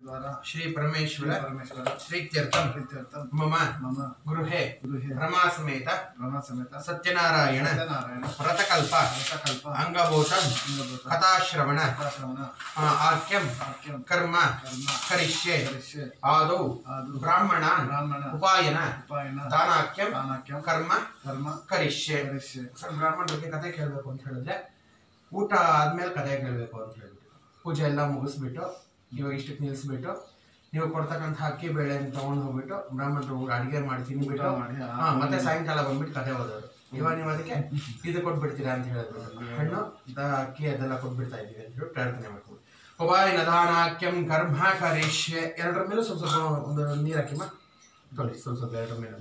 द्वारा ಶ್ರೀ ಪರಮೇಶ್ವರ परमेश्वर ಪ್ರೀತ್ಯರ್ಥಂ प्रीत्यर्थम ಮಮ मम ಗೃಹೆ गृहे ರಮಾ ಸಮೇತ रमा समेत ಸತ್ಯನಾರಾಯಣ सत्यनारायण ವ್ರತಕಲ್ಪ व्रतकल्प ಅಂಗಭೂತಂ अंगभूत ಕಥಾಶ್ರವಣ कथाश्रवण ಆ, ಆಖ್ಯಂ वाक्यं ಕರ್ಮ कर्म ಕರಿಷ್ಯೆ करिष्ये ಆದೌ आदौ ಬ್ರಾಹ್ಮಣ ब्राह्मण ಉಪಾಯನ उपायन ದಾನಾಖ್ಯಂ दानाख्यं ಕರ್ಮ कर्म ಕರಿಷ್ಯೆ करिष्ये ಸರ್ ಬ್ರಾಹ್ಮಣರಿಗೆ ಕತೆ ಕೇಳಬೇಕು ಅಂತ ಹೇಳಿದ್ರೆ ಊಟ ಆದ್ಮೇಲೆ ಕತೆ ಕೇಳಬೇಕು ಅಂತ ಹೇಳ್ಬಿಟ್ಟು ಪೂಜೆ ಎಲ್ಲ ಮುಗಿಸ್ಬಿಟ್ಟು ಇವಾಗ ಇಷ್ಟಕ್ಕೆ ನಿಲ್ಲಿಸ್ಬಿಟ್ಟು ನೀವು ಕೊಡ್ತಕ್ಕಂಥ ಅಕ್ಕಿ ಬೇಳೆನ ತಗೊಂಡು ಹೋಗ್ಬಿಟ್ಟು ಬ್ರಾಹ್ಮಣರು ಅಡಿಗೆ ಮಾಡಿ ತಿನ್ಬಿಟ್ಟು ಊಟ ಮಾಡಿ, ಹಾ ಮತ್ತೆ ಸಾಯಂಕಾಲ ಬಂದ್ಬಿಟ್ಟು ಕತೆ ಓದೋರು ಇವಾಗ ನೀವು ಅದಕ್ಕೆ ಇದು ಕೊಟ್ಬಿಡ್ತೀರಾ ಅಂತ ಹೇಳಿದ್ರು ಹಣ್ಣು ದ ಅಕ್ಕಿ ಅದೆಲ್ಲ ಕೊಟ್ಬಿಡ್ತಾ ಇದ್ದೀವಿ ಅಂತ ಹೇಳಿ ಪ್ರಾರ್ಥನೆ ಮಾಡ್ಕೊಂಡು ಉಪಾಯನ ದಾನಾಕ್ಯಂ ಕರ್ಮ ಕರಿಷ್ಯೆ ಎರಡರ ಮೇಲೂ ಸ್ವಲ್ಪ ಸ್ವಲ್ಪ ಒಂದು ನೀರು ಹಾಕಿಮ್ಮ ತೊಳಿ ಸ್ವಲ್ಪ ಸ್ವಲ್ಪ ಎರಡರ ಮೇಲೆ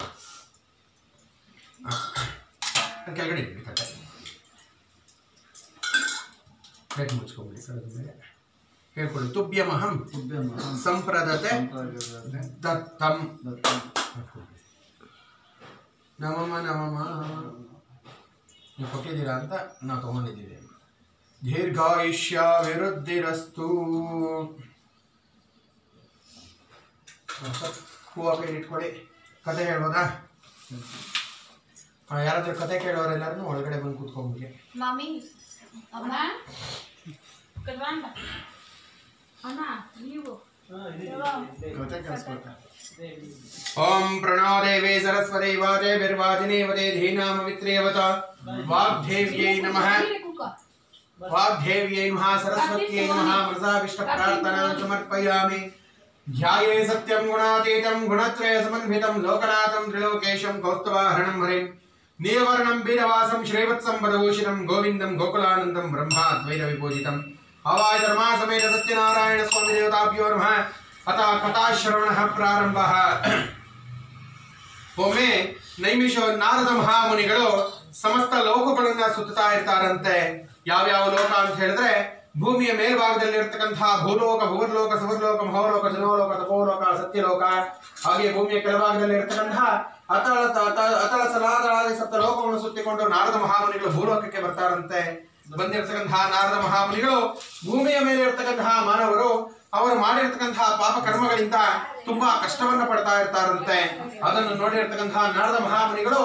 ಹಾ. ಕೆಳಗಡೆ ಇಟ್ಬಿಡಿ ಕಟ್ಟೆ ಪ್ಲೇಟ್ ಮುಚ್ಕೊಂಬಿಡಿ ಸರ್ ಅದ್ರ ಮೇಲೆ ಹೇಳ್ಕೊಳ್ಳಿ ತುಭ್ಯಮಹಂ तुभ्यं ಸಂಪ್ರದತೆ सम्प्रदते ದತ್ತಂ दत्तं ನಮಮ ನಮಮ ನೀವು ಕೊಟ್ಟಿದ್ದೀರಾ ಅಂತ ನಾವು ತಗೊಂಡಿದ್ದೀವಿ ದೀರ್ಘಾಯುಷ್ಯ ವಿರುದ್ಧಿರಸ್ತು ಹೂವು ಕೈ ಇಟ್ಕೊಳ್ಳಿ ಕತೆ ಹೇಳ್ಬೋದಾ ಆ, ಯಾರಾದ್ರೂ ಕತೆ ಕೇಳೋರೆಲ್ಲರೂ ಒಳಗಡೆ ಬಂದು ಕೂತ್ಕೊಂಡ್ಬಿಡಿ Mami, ಅಮ್ಮ ಕಲ್ವಾಂಡ ಅಣ್ಣ ನೀವು कथे कल्पते ಓಂ ಪ್ರಣೋ ದೇವೇ ಸರಸ್ವತಿ ವಾಜೆ ಬಿರ್ವಾಜಿನೇವತೆ ಧೀನಾಮವಿತ್ರೇವತ ವಾಗ್ದೇವ್ಯೈ ನಮಃ वाग्देव्यै नमः सरस्वत्यै नमः मृषाविष्टप्रार्थनां समर्पयामि ध्याये सत्यं गुणातीतं गुणत्रयसमन्वितं लोकनाथं त्रिलोकेशं कौस्तुभाहरणं हरिं नीलवर्णं बीरवासं श्रीवत्सं पदभूषितं गोविन्दं गोकुलानन्दं ब्रह्माद्वैतविपूजितम् हवाय धर्मासमेत सत्यनारायणस्वामिदेवताभ्यो नमः अतः कथाश्रवणः प्रारम्भः ಒಮ್ಮೆ ನೈಮಿಷ ನಾರದ ಮಹಾಮುನಿಗಳು ಸಮಸ್ತ ಲೋಕಗಳನ್ನ ಸುತ್ತುತ್ತಾ ಇರ್ತಾರಂತೆ ಯಾವ್ಯಾವ ಲೋಕ ಅಂತ ಹೇಳಿದ್ರೆ ಭೂಮಿಯ ಮೇಲ್ಭಾಗದಲ್ಲಿ ಇರ್ತಕ್ಕಂತಹ ಭೂಲೋಕ ಭೂರ್ಲೋಕ ಸುವರ್ಲೋಕ ಮಹೋಲೋಕ ಜನೋಲೋಕ ತಪೋಲೋಕ ಸತ್ಯಲೋಕ ಹಾಗೆ ಭೂಮಿಯ ಕೆಳಭಾಗದಲ್ಲಿ ಇರ್ತಕ್ಕಂತಹ ಅತಳ ಅತ- ಅತಳ ಸಲಾದಳಾದಿ ಸಪ್ತ ಲೋಕವನ್ನು ಸುತ್ತಿಕೊಂಡು ನಾರದ ಮಹಾಮುನಿಗಳು ಭೂಲೋಕಕ್ಕೆ ಬರ್ತಾರಂತೆ ಬಂದಿರತಕ್ಕಂತಹ ನಾರದ ಮಹಾಮುನಿಗಳು ಭೂಮಿಯ ಮೇಲೆ ಇರ್ತಕ್ಕಂತಹ ಮಾನವರು ಅವರು ಮಾಡಿರ್ತಕ್ಕಂತಹ ಪಾಪ ಕರ್ಮಗಳಿಂದ ತುಂಬಾ ಕಷ್ಟವನ್ನ ಪಡ್ತಾ ಇರ್ತಾರಂತೆ ಅದನ್ನು ನೋಡಿರ್ತಕ್ಕಂತಹ ನಾರದ ಮಹಾಮುನಿಗಳು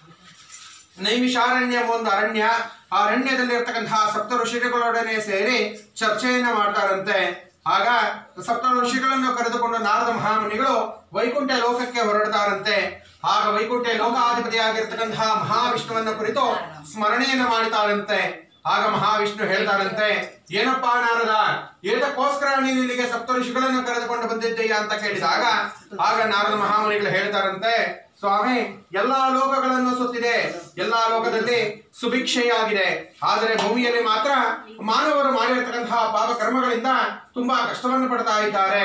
ನೈಮಿಷಾರಣ್ಯ ಒಂದು ಅರಣ್ಯ ಆ ಅರಣ್ಯದಲ್ಲಿ ಇರ್ತಕ್ಕಂತಹ ಸಪ್ತ ಋಷಿಗಳೊಡನೆ ಸೇರಿ ಚರ್ಚೆಯನ್ನ ಮಾಡ್ತಾರಂತೆ ಆಗ ಸಪ್ತ ಋಷಿಗಳನ್ನು ಕರೆದುಕೊಂಡು ನಾರದ ಮಹಾಮುನಿಗಳು ವೈಕುಂಠ ಲೋಕಕ್ಕೆ ಹೊರಡ್ತಾರಂತೆ ಆಗ ವೈಕುಂಠ ಲೋಕಾಧಿಪತಿಯಾಗಿರ್ತಕ್ಕಂತಹ ಮಹಾವಿಷ್ಣುವನ್ನ ಕುರಿತು ಸ್ಮರಣೆಯನ್ನ ಮಾಡ್ತಾರಂತೆ ಆಗ ಮಹಾವಿಷ್ಣು ಹೇಳ್ತಾರಂತೆ ಏನಪ್ಪಾ ನಾರದ ಏತಕ್ಕೋಸ್ಕರ ನೀನು ಇಲ್ಲಿಗೆ ಸಪ್ತ ಋಷಿಗಳನ್ನು ಕರೆದುಕೊಂಡು ಬಂದಿದ್ದೀಯಾ ಅಂತ ಕೇಳಿದಾಗ ಆಗ ನಾರದ ಮಹಾಮುನಿಗಳು ಹೇಳ್ತಾರಂತೆ ಸ್ವಾಮಿ ಎಲ್ಲಾ ಲೋಕಗಳನ್ನು ಸುತ್ತಿದೆ ಎಲ್ಲಾ ಲೋಕದಲ್ಲಿ ಸುಭಿಕ್ಷೆಯಾಗಿದೆ ಆದರೆ ಭೂಮಿಯಲ್ಲಿ ಮಾತ್ರ ಮಾನವರು ಮಾಡಿರ್ತಕ್ಕಂತಹ ಪಾಪ ಕರ್ಮಗಳಿಂದ ತುಂಬಾ ಕಷ್ಟವನ್ನು ಪಡ್ತಾ ಇದ್ದಾರೆ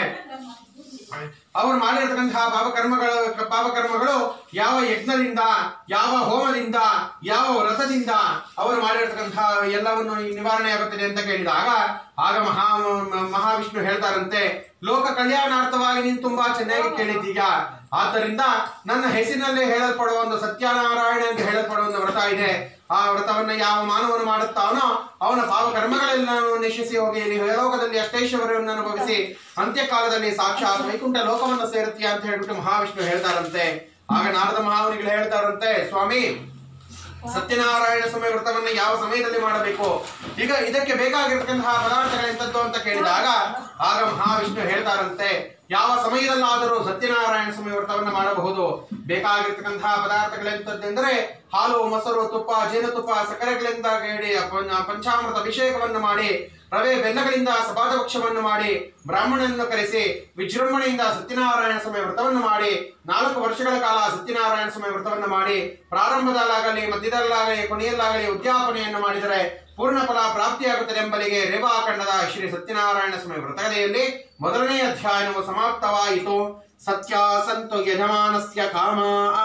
ಅವರು ಮಾಡಿರ್ತಕ್ಕಂತಹ ಪಾಪಕರ್ಮಗಳ ಪಾಪಕರ್ಮಗಳು ಯಾವ ಯಜ್ಞದಿಂದ ಯಾವ ಹೋಮದಿಂದ ಯಾವ ವ್ರತದಿಂದ ಅವರು ಮಾಡಿರ್ತಕ್ಕಂತಹ ಎಲ್ಲವನ್ನು ಈ ನಿವಾರಣೆ ಆಗುತ್ತದೆ ಅಂತ ಕೇಳಿದಾಗ ಆಗ ಮಹಾ ಮ- ಮಹಾವಿಷ್ಣು ಹೇಳ್ತಾರಂತೆ ಲೋಕ ಕಲ್ಯಾಣಾರ್ಥವಾಗಿ ನೀನು ತುಂಬಾ ಚೆನ್ನಾಗಿ ಕೇಳಿದ್ದೀಯಾ ಆದ್ದರಿಂದ ನನ್ನ ಹೆಸರಿನಲ್ಲೇ ಹೇಳಲ್ಪಡುವ ಒಂದು ಸತ್ಯನಾರಾಯಣ ಅಂತ ಹೇಳಲ್ಪಡುವ ಒಂದು ವ್ರತ ಇದೆ ಆ ವ್ರತವನ್ನ ಯಾವ ಮಾನವನು ಮಾಡುತ್ತಾನೋ ಅವನ ಪಾಪ ಕರ್ಮಗಳೆಲ್ಲ ನಶಿಸಿ ಹೋಗಿ ನೀವು ಲೋಕದಲ್ಲಿ ಅಷ್ಟೈಶ್ವರ್ಯವನ್ನು ಅನುಭವಿಸಿ ಅಂತ್ಯಕಾಲದಲ್ಲಿ ಸಾಕ್ಷಾತ್ ವೈಕುಂಠ ಲೋಕವನ್ನು ಸೇರುತ್ತೀಯ ಅಂತ ಹೇಳ್ಬಿಟ್ಟು ಮಹಾವಿಷ್ಣು ಹೇಳ್ತಾರಂತೆ ಆಗ ನಾರದ ಮಹಾಮುನಿಗಳು ಹೇಳ್ತಾರಂತೆ ಸ್ವಾಮಿ ಸತ್ಯನಾರಾಯಣ ಸಮಯ ವ್ರತವನ್ನ ಯಾವ ಸಮಯದಲ್ಲಿ ಮಾಡಬೇಕು ಈಗ ಇದಕ್ಕೆ ಬೇಕಾಗಿರ್ತಕ್ಕಂತಹ ಪದಾರ್ಥಗಳೆಂತದ್ದು ಅಂತ ಕೇಳಿದಾಗ ಆಗ ಮಹಾವಿಷ್ಣು ಹೇಳ್ತಾರಂತೆ ಯಾವ ಸಮಯದಲ್ಲಾದರೂ ಸತ್ಯನಾರಾಯಣ ಸಮಯ ವ್ರತವನ್ನ ಮಾಡಬಹುದು ಬೇಕಾಗಿರ್ತಕ್ಕಂತಹ ಪದಾರ್ಥಗಳೆಂತದ್ದೆಂದರೆ ಹಾಲು ಮೊಸರು ತುಪ್ಪ ಜೇನುತುಪ್ಪ ಸಕ್ಕರೆಗಳಿಂದ ಹೇಳಿ ಪಂ- ಪಂಚಾಮೃತ ಅಭಿಷೇಕವನ್ನು ಮಾಡಿ ರವೆ ಬೆಲ್ಲಗಳಿಂದ ಸಪಾದಪಕ್ಷವನ್ನು ಮಾಡಿ ಬ್ರಾಹ್ಮಣನನ್ನು ಕರೆಸಿ ವಿಜೃಂಭಣೆಯಿಂದ ಸತ್ಯನಾರಾಯಣ ಸಮಯ ವ್ರತವನ್ನು ಮಾಡಿ ನಾಲ್ಕು ವರ್ಷಗಳ ಕಾಲ ಸತ್ಯನಾರಾಯಣ ಸಮಯ ವ್ರತವನ್ನು ಮಾಡಿ ಪ್ರಾರಂಭದಲ್ಲಾಗಲಿ ಮಧ್ಯದಲ್ಲಾಗಲಿ ಕೊನೆಯಲ್ಲಾಗಲಿ ಉದ್ಯಾಪನೆಯನ್ನು ಮಾಡಿದರೆ ಪೂರ್ಣ ಫಲ ಪ್ರಾಪ್ತಿಯಾಗುತ್ತದೆ ಎಂಬಲಿಗೆ ರೇವಾ ಖಂಡದ ಶ್ರೀ ಸತ್ಯನಾರಾಯಣ ಸಮಯ ವ್ರತಕಥೆಯಲ್ಲಿ ಮೊದಲನೇ ಅಧ್ಯಾಯವು ಸಮಾಪ್ತವಾಯಿತು ಸತ್ಯ ಸಂತು ಯಜಮಾನಸ್ಯ ಕಾಮ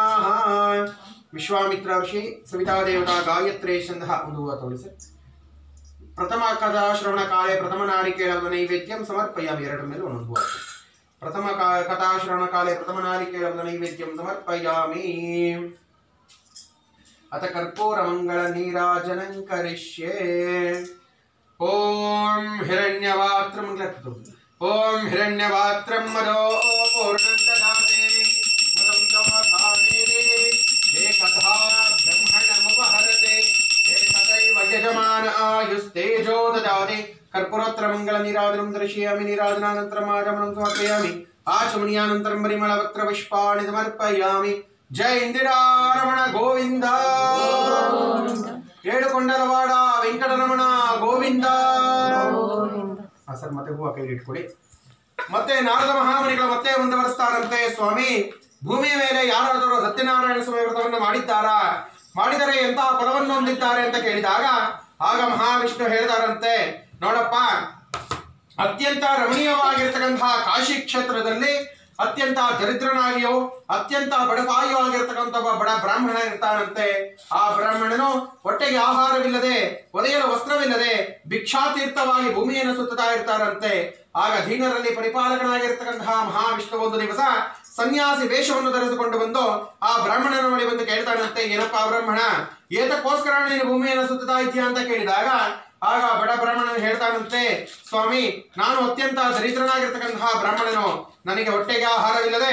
ವಿಶ್ವಾಮಿತ್ರ ಋಷಿ ಸವಿತಾ ದೇವತಾ ಗಾಯತ್ರಿ ಛಂದಃ ಒಂದು ತೋರಿಸಿ ಪ್ರಥಮ ಕಥಾ ಶ್ರವಣ ಕಾಲೆ ಪ್ರಥಮ ನಾರಿಕೇಳದ ನೈವೇದ್ಯಂ ಸಮರ್ಪಯಾಮಿ ಎರಡರ ಮೇಲೆ ಒಂದೊಂದು ವಾಕ್ಯ ಪ್ರಥಮ ಕಾ- ಕಥಾ ಶ್ರವಣ ಕಾಲೆ ಪ್ರಥಮ ನಾರಿಕೇಳದ ನೈವೇದ್ಯಂ ಸಮರ್ಪಯಾಮಿ ಅತ ಕರ್ಪೂರ ಮಂಗಳ ನೀರಾಜನಂ ಕರಿಷ್ಯೆ ಓಂ ಹಿರಣ್ಯವಾತ್ರ ಮಂಗಳ ಓಂ ಹಿರಣ್ಯವಾತ್ರಂ ಮದೋ ಪೂರ್ಣಂ ದದಾತೆ ಮದಂ ಚಮಥಾನೇರೆ ಏಕಧಾ ಬ್ರಹ್ಮಣಮುಪಹರತೆ ಏಕದೈವ ಯಜಮಾನ ಆಯುಸ್ತೇಜೋ ದದಾತಿ ಕರ್ಪೂರೋತ್ತರ ಮಂಗಲ ನೀರಾಜನಂ ದರ್ಶಯಾಮಿ ನೀರಾಜನಾನಂತರಂ ಆಗಮನಂ ಸಮರ್ಪಯಾಮಿ ಆಚಮನಿಯಾನಂತರಂ ಪರಿಮಳ ವಕ್ರ ಪುಷ್ಪಾಣಿ ಸಮರ್ಪಯಾಮಿ ಜಯ ಇಂದಿರಾರಮಣ ಗೋವಿಂದ ಏಳುಕೊಂಡರವಾಡ ವೆಂಕಟರಮಣ ಗೋವಿಂದ ಹಾ ಸರ್ ಮತ್ತೆ ಹೂವ ಕೈಗೆ ಇಟ್ಕೊಳ್ಳಿ ಮತ್ತೆ ನಾರದ ಮಹಾಮನಿಗಳು ಮತ್ತೆ ಮುಂದುವರಿಸ್ತಾರಂತೆ ಸ್ವಾಮಿ ಭೂಮಿಯ ಮೇಲೆ ಯಾರಾದರೂ ಸತ್ಯನಾರಾಯಣ ಸ್ವಾಮಿ ವ್ರತವನ್ನು ಮಾಡಿದ್ದಾರಾ ಮಾಡಿದರೆ ಎಂತಹ ಫಲವನ್ನು ಹೊಂದಿದ್ದಾರೆ ಅಂತ ಕೇಳಿದಾಗ ಆಗ ಮಹಾವಿಷ್ಣು ಹೇಳಿದಾರಂತೆ ನೋಡಪ್ಪ ಅತ್ಯಂತ ರಮಣೀಯವಾಗಿರ್ತಕ್ಕಂತಹ ಕಾಶಿ ಕ್ಷೇತ್ರದಲ್ಲಿ ಅತ್ಯಂತ ದರಿದ್ರನಾಗಿಯೋ ಅತ್ಯಂತ ಬಡಪಾಯಿಯೋ ಆಗಿರ್ತಕ್ಕಂಥ ಒಬ್ಬ ಬಡ ಬ್ರಾಹ್ಮಣ ಇರ್ತಾನಂತೆ ಆ ಬ್ರಾಹ್ಮಣನು ಹೊಟ್ಟೆಗೆ ಆಹಾರವಿಲ್ಲದೆ ಒದೆಯಲು ವಸ್ತ್ರವಿಲ್ಲದೆ ಭಿಕ್ಷಾತೀರ್ಥವಾಗಿ ಭೂಮಿಯನ್ನು ಸುತ್ತುತ್ತಾ ಇರ್ತಾರಂತೆ ಆಗ ದೀನರಲ್ಲಿ ಪರಿಪಾಲಕನಾಗಿರ್ತಕ್ಕಂತಹ ಮಹಾವಿಷ್ಣು ಒಂದು ದಿವಸ ಸನ್ಯಾಸಿ ವೇಷವನ್ನು ಧರಿಸಿಕೊಂಡು ಬಂದು ಆ ಬ್ರಾಹ್ಮಣನ ಬಳಿ ಬಂದು ಕೇಳ್ತಾನಂತೆ ಏನಪ್ಪಾ ಬ್ರಾಹ್ಮಣ ಏತಕ್ಕೋಸ್ಕರ ನೀನು ಭೂಮಿಯನ್ನು ಸುತ್ತುತ್ತಾ ಇದ್ದೀಯ ಅಂತ ಕೇಳಿದಾಗ ಆಗ ಬಡ ಬ್ರಾಹ್ಮಣನು ಹೇಳ್ತಾನಂತೆ ಸ್ವಾಮಿ ನಾನು ಅತ್ಯಂತ ದರಿದ್ರನಾಗಿರ್ತಕ್ಕಂತಹ ಬ್ರಾಹ್ಮಣನು ನನಗೆ ಹೊಟ್ಟೆಗೆ ಆಹಾರವಿಲ್ಲದೆ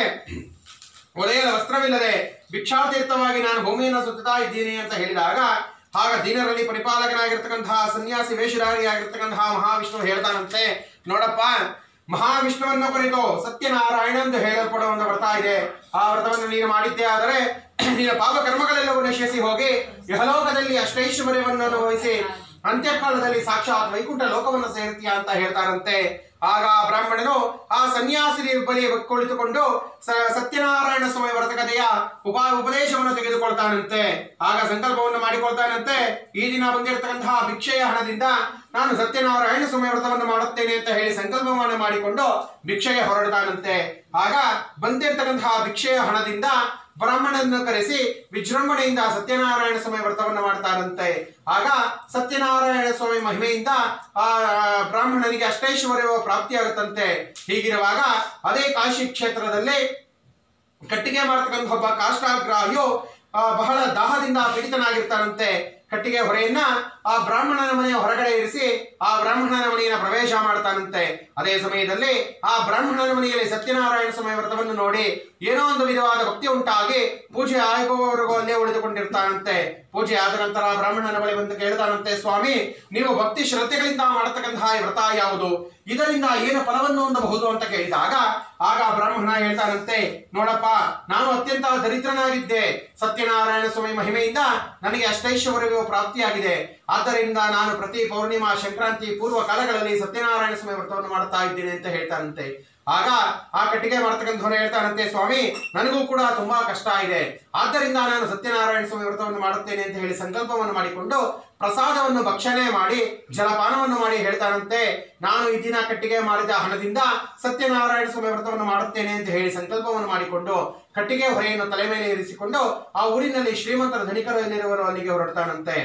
ಒಲೆಯದ ವಸ್ತ್ರವಿಲ್ಲದೆ ಭಿಕ್ಷಾತೀರ್ಥವಾಗಿ ನಾನು ಭೂಮಿಯನ್ನು ಸುತ್ತುತ್ತಾ ಇದ್ದೀನಿ ಅಂತ ಹೇಳಿದಾಗ ಆಗ ದೀನರಲ್ಲಿ ಪರಿಪಾಲಕನಾಗಿರ್ತಕ್ಕಂತಹ ಸನ್ಯಾಸಿ ವೇಷಧಾರಿಯಾಗಿರ್ತಕ್ಕಂತಹ ಮಹಾವಿಷ್ಣು ಹೇಳ್ತಾನಂತೆ ನೋಡಪ್ಪ ಮಹಾವಿಷ್ಣುವನ್ನು ಕುರಿತು ಸತ್ಯನಾರಾಯಣ ಎಂದು ಹೇಳಲ್ಪಡುವ ಒಂದು ವ್ರತ ಇದೆ ಆ ವ್ರತವನ್ನು ನೀನು ಮಾಡಿದ್ದೇ ಆದರೆ ನಿನ್ನ ಪಾಪ ಕರ್ಮಗಳೆಲ್ಲವೂ ನಶಿಸಿ ಹೋಗಿ ಯಹಲೋಕದಲ್ಲಿ ಅಷ್ಟೈಶ್ವರ್ಯವನ್ನು ಅನುಭವಿಸಿ ಅಂತ್ಯಕಾಲದಲ್ಲಿ ಸಾಕ್ಷಾತ್ ವೈಕುಂಠ ಲೋಕವನ್ನು ಸೇರ್ತೀಯ ಅಂತ ಹೇಳ್ತಾರಂತೆ ಆಗ ಆ ಬ್ರಾಹ್ಮಣನು ಆ ಸನ್ಯಾಸಿ ಬಳಿ ಕುಳಿತುಕೊಂಡು ಸ- ಸತ್ಯನಾರಾಯಣ ಸ್ವಾಮಿ ವ್ರತ ಕಥೆಯ ಉಪ ಉಪದೇಶವನ್ನು ತೆಗೆದುಕೊಳ್ತಾನಂತೆ ಆಗ ಸಂಕಲ್ಪವನ್ನು ಮಾಡಿಕೊಳ್ತಾನಂತೆ ಈ ದಿನ ಬಂದಿರತಕ್ಕಂತಹ ಭಿಕ್ಷೆಯ ಹಣದಿಂದ ನಾನು ಸತ್ಯನಾರಾಯಣ ಸ್ವಾಮಿ ವ್ರತವನ್ನು ಮಾಡುತ್ತೇನೆ ಅಂತ ಹೇಳಿ ಸಂಕಲ್ಪವನ್ನು ಮಾಡಿಕೊಂಡು ಭಿಕ್ಷೆಗೆ ಹೊರಡ್ತಾನಂತೆ ಆಗ ಬಂದಿರತಕ್ಕಂತಹ ಭಿಕ್ಷೆಯ ಹಣದಿಂದ ಬ್ರಾಹ್ಮಣನನ್ನು ಕರೆಸಿ ವಿಜೃಂಭಣೆಯಿಂದ ಸತ್ಯನಾರಾಯಣ ಸ್ವಾಮಿ ವ್ರತವನ್ನು ಮಾಡ್ತಾರಂತೆ ಆಗ ಸತ್ಯನಾರಾಯಣ ಸ್ವಾಮಿ ಮಹಿಮೆಯಿಂದ ಆ ಬ್ರಾಹ್ಮಣನಿಗೆ ಅಷ್ಟೈಶ್ವರ್ಯವು ಪ್ರಾಪ್ತಿಯಾಗುತ್ತಂತೆ ಹೀಗಿರುವಾಗ ಅದೇ ಕಾಶಿ ಕ್ಷೇತ್ರದಲ್ಲಿ ಕಟ್ಟಿಗೆ ಮಾಡ್ತಕ್ಕಂಥ ಒಬ್ಬ ಕಾಷ್ಟಾಗ್ರಾಹಿಯು ಆ, ಬಹಳ ದಾಹದಿಂದ ಪೀಡಿತನಾಗಿರ್ತಾನಂತೆ ಕಟ್ಟಿಗೆ ಹೊರೆಯನ್ನ ಆ ಬ್ರಾಹ್ಮಣನ ಮನೆಯ ಹೊರಗಡೆ ಇರಿಸಿ ಆ ಬ್ರಾಹ್ಮಣನ ಮನೆಯನ್ನ ಪ್ರವೇಶ ಮಾಡ್ತಾನಂತೆ ಅದೇ ಸಮಯದಲ್ಲಿ ಆ ಬ್ರಾಹ್ಮಣನ ಮನೆಯಲ್ಲಿ ಸತ್ಯನಾರಾಯಣ ಸ್ವಾಮಿ ವ್ರತವನ್ನು ನೋಡಿ ಏನೋ ಒಂದು ವಿಧವಾದ ಭಕ್ತಿ ಉಂಟಾಗಿ ಪೂಜೆ ಆಗುವವರೆಗೂ ಅಲ್ಲೇ ಉಳಿದುಕೊಂಡಿರ್ತಾನಂತೆ ಪೂಜೆ ಆದ ನಂತರ ಆ ಬ್ರಾಹ್ಮಣನ ಬಳಿ ಬಂದು ಕೇಳ್ತಾನಂತೆ ಸ್ವಾಮಿ ನೀವು ಭಕ್ತಿ ಶ್ರದ್ಧೆಗಳಿಂದ ಮಾಡತಕ್ಕಂತಹ ಈ ವ್ರತ ಯಾವುದು ಇದರಿಂದ ಏನು ಫಲವನ್ನು ಹೊಂದಬಹುದು ಅಂತ ಕೇಳಿದಾಗ ಆಗ ಆ ಬ್ರಾಹ್ಮಣ ಹೇಳ್ತಾನಂತೆ ನೋಡಪ್ಪ ನಾನು ಅತ್ಯಂತ ದರಿದ್ರನಾಗಿದ್ದೆ ಸತ್ಯನಾರಾಯಣ ಸ್ವಾಮಿ ಮಹಿಮೆಯಿಂದ ನನಗೆ ಅಷ್ಟೈಶ್ವರ್ಯವೂ ಪ್ರಾಪ್ತಿಯಾಗಿದೆ ಆದ್ದರಿಂದ ನಾನು ಪ್ರತಿ ಪೌರ್ಣಿಮಾ ಸಂಕ್ರಾಂತಿ ಪೂರ್ವ ಕಾಲಗಳಲ್ಲಿ ಸತ್ಯನಾರಾಯಣ ಸ್ವಾಮಿ ವ್ರತವನ್ನು ಮಾಡುತ್ತಾ ಇದ್ದೇನೆ ಅಂತ ಹೇಳ್ತಾನಂತೆ ಆಗ ಆ ಕಟ್ಟಿಗೆ ಮಾಡ್ತಕ್ಕಂಥವನು ಹೇಳ್ತಾನಂತೆ ಸ್ವಾಮಿ ನನಗೂ ಕೂಡ ತುಂಬಾ ಕಷ್ಟ ಇದೆ ಆದ್ದರಿಂದ ನಾನು ಸತ್ಯನಾರಾಯಣ ಸ್ವಾಮಿ ವ್ರತವನ್ನು ಮಾಡುತ್ತೇನೆ ಅಂತ ಹೇಳಿ ಸಂಕಲ್ಪವನ್ನು ಮಾಡಿಕೊಂಡು ಪ್ರಸಾದವನ್ನು ಭಕ್ಷಣೆ ಮಾಡಿ ಜಲಪಾನವನ್ನು ಮಾಡಿ ಹೇಳ್ತಾನಂತೆ ನಾನು ಈ ದಿನ ಕಟ್ಟಿಗೆ ಮಾಡಿದ ಹಣದಿಂದ ಸತ್ಯನಾರಾಯಣ ಸ್ವಾಮಿ ವ್ರತವನ್ನು ಮಾಡುತ್ತೇನೆ ಅಂತ ಹೇಳಿ ಸಂಕಲ್ಪವನ್ನು ಮಾಡಿಕೊಂಡು ಕಟ್ಟಿಗೆ ಹೊರೆಯನ್ನು ತಲೆ ಮೇಲೆ ಇರಿಸಿಕೊಂಡು ಆ ಊರಿನಲ್ಲಿ ಶ್ರೀಮಂತರ ಧನಿಕರು ಎಲ್ಲಿರುವರು ಅಲ್ಲಿಗೆ ಹೊರಡ್ತಾನಂತೆ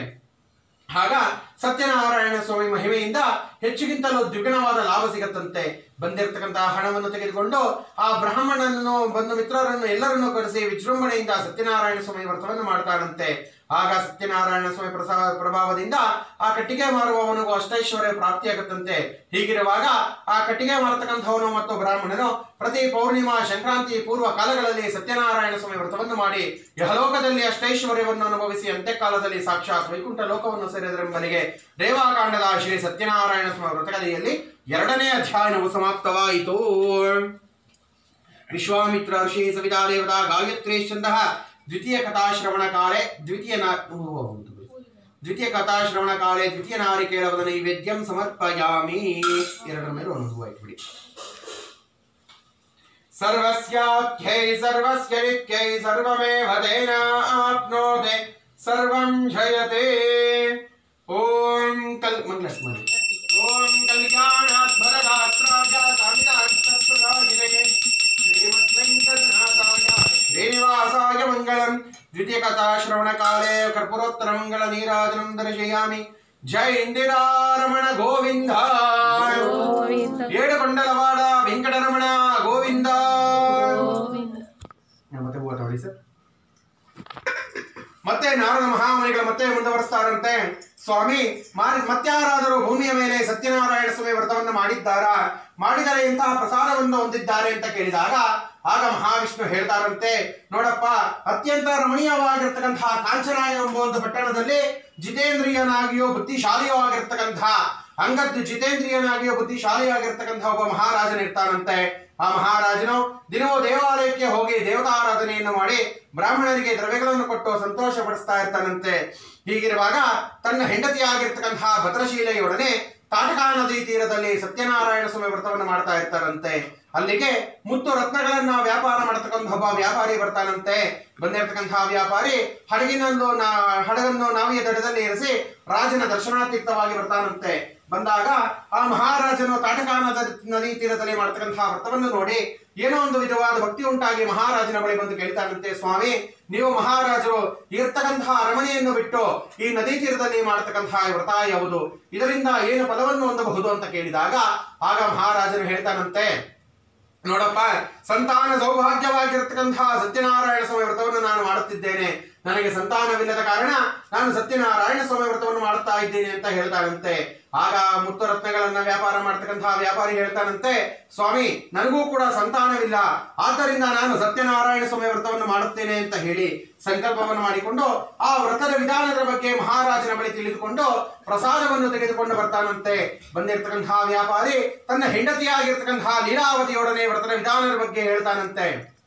ಆಗ ಸತ್ಯನಾರಾಯಣ ಸ್ವಾಮಿ ಮಹಿಮೆಯಿಂದ ಹೆಚ್ಚಿಗಿಂತಲೂ ದ್ವಿಗುಣವಾದ ಲಾಭ ಸಿಗತ್ತಂತೆ ಬಂದಿರತಕ್ಕಂತಹ ಹಣವನ್ನು ತೆಗೆದುಕೊಂಡು ಆ ಬ್ರಾಹ್ಮಣನನ್ನು ಬಂಧು ಮಿತ್ರರನ್ನು ಎಲ್ಲರನ್ನು ಕರೆಸಿ ವಿಜೃಂಭಣೆಯಿಂದ ಸತ್ಯನಾರಾಯಣ ಸ್ವಾಮಿ ವ್ರತವನ್ನು ಮಾಡ್ತಾನಂತೆ ಆಗ ಸತ್ಯನಾರಾಯಣ ಸ್ವಾಮಿ ಪ್ರಸಾ ಪ್ರಭಾವದಿಂದ ಆ ಕಟ್ಟಿಗೆ ಮಾರುವವನಿಗೂ ಅಷ್ಟೈಶ್ವರ್ಯ ಪ್ರಾಪ್ತಿಯಾಗುತ್ತಂತೆ ಹೀಗಿರುವಾಗ ಆ ಕಟ್ಟಿಗೆ ಮಾರತಕ್ಕಂಥವನು ಮತ್ತು ಬ್ರಾಹ್ಮಣನು ಪ್ರತಿ ಪೌರ್ಣಿಮಾ ಸಂಕ್ರಾಂತಿ ಪೂರ್ವ ಕಾಲಗಳಲ್ಲಿ ಸತ್ಯನಾರಾಯಣ ಸ್ವಾಮಿ ವ್ರತವನ್ನು ಮಾಡಿ ಯಹಲೋಕದಲ್ಲಿ ಅಷ್ಟೈಶ್ವರ್ಯವನ್ನು ಅನುಭವಿಸಿ ಅಂತ್ಯಕಾಲದಲ್ಲಿ ಸಾಕ್ಷಾತ್ ವೈಕುಂಠ ಲೋಕವನ್ನು ಸೇರಿದರೆಂಬನಿಗೆ ದೇವಾಕಾಂಡದ ಶ್ರೀ ಸತ್ಯನಾರಾಯಣ ಸ್ವಾಮಿ ವ್ರತಕಥೆಯಲ್ಲಿ ಎರಡನೇ ಅಧ್ಯಾಯವು ಸಮಾಪ್ತವಾಯಿತು ವಿಶ್ವಾಮಿತ್ರ ಋಷಿ ಸವಿತಾ ದೇವತಾ ಗಾಯತ್ರಿ ಛಂದಃ ದ್ವಿತೀಯ ಕಥಾಶ್ರವಣ ಕಾಳೆ ದ್ವಿತೀಯ ನಾ ಓ, ಹೌದು. ದ್ವಿತೀಯ ಕಥಾಶ್ರವಣ ಕಾಳೆ ದ್ವಿತೀಯ ನಾರಿಕೇಳವದ ನೈವೇದ್ಯಂ ಸಮರ್ಪಯಾಮಿ ಎರಡರ ಮೇಲೆ ಒಂದು ಹೂವು ಇಟ್ಬಿಡಿ ಸರ್ವಸ್ಯಾಖ್ಯೈ ಸರ್ವಸ್ಯ ವಿಖ್ಯೈ ಸರ್ವಮೇವ ತೇನಾಪ್ನೋತೆ ಸರ್ವಂ ಜಯತೆ ಓಂ ಕಲ್ ಮಂಗಳಾರತಿ ಮಾಡಿ ಓಂ ಕಲ್ಯಾಣಾತ್ ಭರದಾತ್ರಾಜ ಕಾಮಿತಾರ್ಥಪ್ರದಾಯಿನೇ ಶ್ರೀಮದ್ವೆಂಕಟನಾಥಾಯ ಶ್ರೀನಿವಾಸಾಯ ಮಂಗಳಂ ದ್ವಿತೀಯ ಕಥಾ ಶ್ರವಣ ಕಾಲೇ ಕರ್ಪೂರೋತ್ತರ ಮಂಗಳ ನೀರಾಜನಂ ದರ್ಶಯಾಮಿ ಜೈ ಇಂದಿರಾರಮಣ ಗೋವಿಂದ ಏಡುಕೊಂಡಲವಾಡ ವೆಂಕಟರಮಣ ಗೋವಿಂದ ಮತ್ತೆ ಹೂವ ತಗೊಳ್ಳಿ ಸರ್ ಮತ್ತೆ ನಾರದ ಮಹಾಮನಿಗಳು ಮತ್ತೆ ಮುಂದುವರಿಸ್ತಾರಂತೆ ಸ್ವಾಮಿ ಮಾರಿ ಮತ್ಯಾರಾದರೂ ಭೂಮಿಯ ಮೇಲೆ ಸತ್ಯನಾರಾಯಣ ಸ್ವಾಮಿ ವ್ರತವನ್ನು ಮಾಡಿದ್ದಾರಾ ಮಾಡಿದರೆ ಇಂತಹ ಪ್ರಸಾದವನ್ನು ಹೊಂದಿದ್ದಾರೆ ಅಂತ ಕೇಳಿದಾಗ ಆಗ ಮಹಾವಿಷ್ಣು ಹೇಳ್ತಾರಂತೆ ನೋಡಪ್ಪ ಅತ್ಯಂತ ರಮಣೀಯವಾಗಿರ್ತಕ್ಕಂತಹ ಕಾಂಚನ ಎಂಬ ಒಂದು ಪಟ್ಟಣದಲ್ಲಿ ಜಿತೇಂದ್ರಿಯನಾಗಿಯೋ ಬುದ್ಧಿಶಾಲಿಯೋ ಆಗಿರ್ತಕ್ಕಂತಹ ಅಂಗದ್ ಜಿತೇಂದ್ರಿಯನಾಗಿಯೋ ಬುದ್ಧಿಶಾಲಿಯಾಗಿರ್ತಕ್ಕಂತಹ ಒಬ್ಬ ಮಹಾರಾಜನಿರ್ತಾನಂತೆ ಆ ಮಹಾರಾಜನು ದಿನವೂ ದೇವಾಲಯಕ್ಕೆ ಹೋಗಿ ದೇವತಾರಾಧನೆಯನ್ನು ಮಾಡಿ ಬ್ರಾಹ್ಮಣರಿಗೆ ದ್ರವ್ಯಗಳನ್ನು ಕೊಟ್ಟು ಸಂತೋಷ ಪಡಿಸ್ತಾ ಇರ್ತಾನಂತೆ ಹೀಗಿರುವಾಗ ತನ್ನ ಹೆಂಡತಿಯಾಗಿರ್ತಕ್ಕಂತಹ ಭದ್ರಶೀಲೆಯೊಡನೆ ತಾಟಕಾ ನದಿ ತೀರದಲ್ಲಿ ಸತ್ಯನಾರಾಯಣ ಸ್ವಾಮಿ ವ್ರತವನ್ನು ಮಾಡ್ತಾ ಇರ್ತಾರಂತೆ ಅಲ್ಲಿಗೆ ಮುತ್ತು ರತ್ನಗಳನ್ನ ವ್ಯಾಪಾರ ಮಾಡತಕ್ಕಂಥ ಒಬ್ಬ ವ್ಯಾಪಾರಿ ಬರ್ತಾನಂತೆ ಬಂದಿರತಕ್ಕಂತಹ ವ್ಯಾಪಾರಿ ಹಡಗಿನಲ್ಲೂ ನಾ ಹಡಗನ್ನು ನಾವಿಯ ದಡದಲ್ಲಿ ಇರಿಸಿ ರಾಜನ ದರ್ಶನಾತೀರ್ಥವಾಗಿ ಬರ್ತಾನಂತೆ ಬಂದಾಗ ಆ ಮಹಾರಾಜನು ತಾಟಕಾ ನದ- ನದಿ ತೀರದಲ್ಲಿ ಮಾಡ್ತಕ್ಕಂತಹ ವ್ರತವನ್ನು ನೋಡಿ ಏನೋ ಒಂದು ವಿಧವಾದ ಭಕ್ತಿ ಉಂಟಾಗಿ ಮಹಾರಾಜನ ಬಳಿ ಬಂದು ಕೇಳ್ತಾನಂತೆ ಸ್ವಾಮಿ ನೀವು ಮಹಾರಾಜರು ಇರ್ತಕ್ಕಂತಹ ಅರಮನೆಯನ್ನು ಬಿಟ್ಟು ಈ ನದಿ ತೀರದಲ್ಲಿ ಮಾಡತಕ್ಕಂತಹ ವ್ರತ ಯಾವುದು ಇದರಿಂದ ಏನು ಫಲವನ್ನು ಹೊಂದಬಹುದು ಅಂತ ಕೇಳಿದಾಗ ಆಗ ಮಹಾರಾಜನು ಹೇಳ್ತಾನಂತೆ ನೋಡಪ್ಪ ಸಂತಾನ ಸೌಭಾಗ್ಯವಾಗಿರ್ತಕ್ಕಂತಹ ಸತ್ಯನಾರಾಯಣ ಸ್ವಾಮಿ ವ್ರತವನ್ನು ನಾನು ಮಾಡುತ್ತಿದ್ದೇನೆ ನನಗೆ ಸಂತಾನವಿಲ್ಲದ ಕಾರಣ ನಾನು ಸತ್ಯನಾರಾಯಣ ಸ್ವಾಮಿ ವ್ರತವನ್ನು ಮಾಡುತ್ತಾ ಇದ್ದೇನೆ ಅಂತ ಹೇಳ್ತಾನಂತೆ ಆಗ ಮುತ್ತು ರತ್ನಗಳನ್ನ ವ್ಯಾಪಾರ ಮಾಡ್ತಕ್ಕಂತಹ ವ್ಯಾಪಾರಿ ಹೇಳ್ತಾನಂತೆ ಸ್ವಾಮಿ ನನಗೂ ಕೂಡ ಸಂತಾನವಿಲ್ಲ ಆದ್ದರಿಂದ ನಾನು ಸತ್ಯನಾರಾಯಣ ಸ್ವಾಮಿ ವ್ರತವನ್ನು ಮಾಡುತ್ತೇನೆ ಅಂತ ಹೇಳಿ ಸಂಕಲ್ಪವನ್ನು ಮಾಡಿಕೊಂಡು ಆ ವ್ರತದ ವಿಧಾನದ ಬಗ್ಗೆ ಮಹಾರಾಜನ ಬಳಿ ತಿಳಿದುಕೊಂಡು ಪ್ರಸಾದವನ್ನು ತೆಗೆದುಕೊಂಡು ಬರ್ತಾನಂತೆ ಬಂದಿರತಕ್ಕಂತಹ ವ್ಯಾಪಾರಿ ತನ್ನ ಹೆಂಡತಿಯಾಗಿರ್ತಕ್ಕಂತಹ ಲೀಲಾವತಿಯೊಡನೆ ವ್ರತದ ವಿಧಾನದ ಬಗ್ಗೆ ಹೇಳ್ತಾನಂತೆ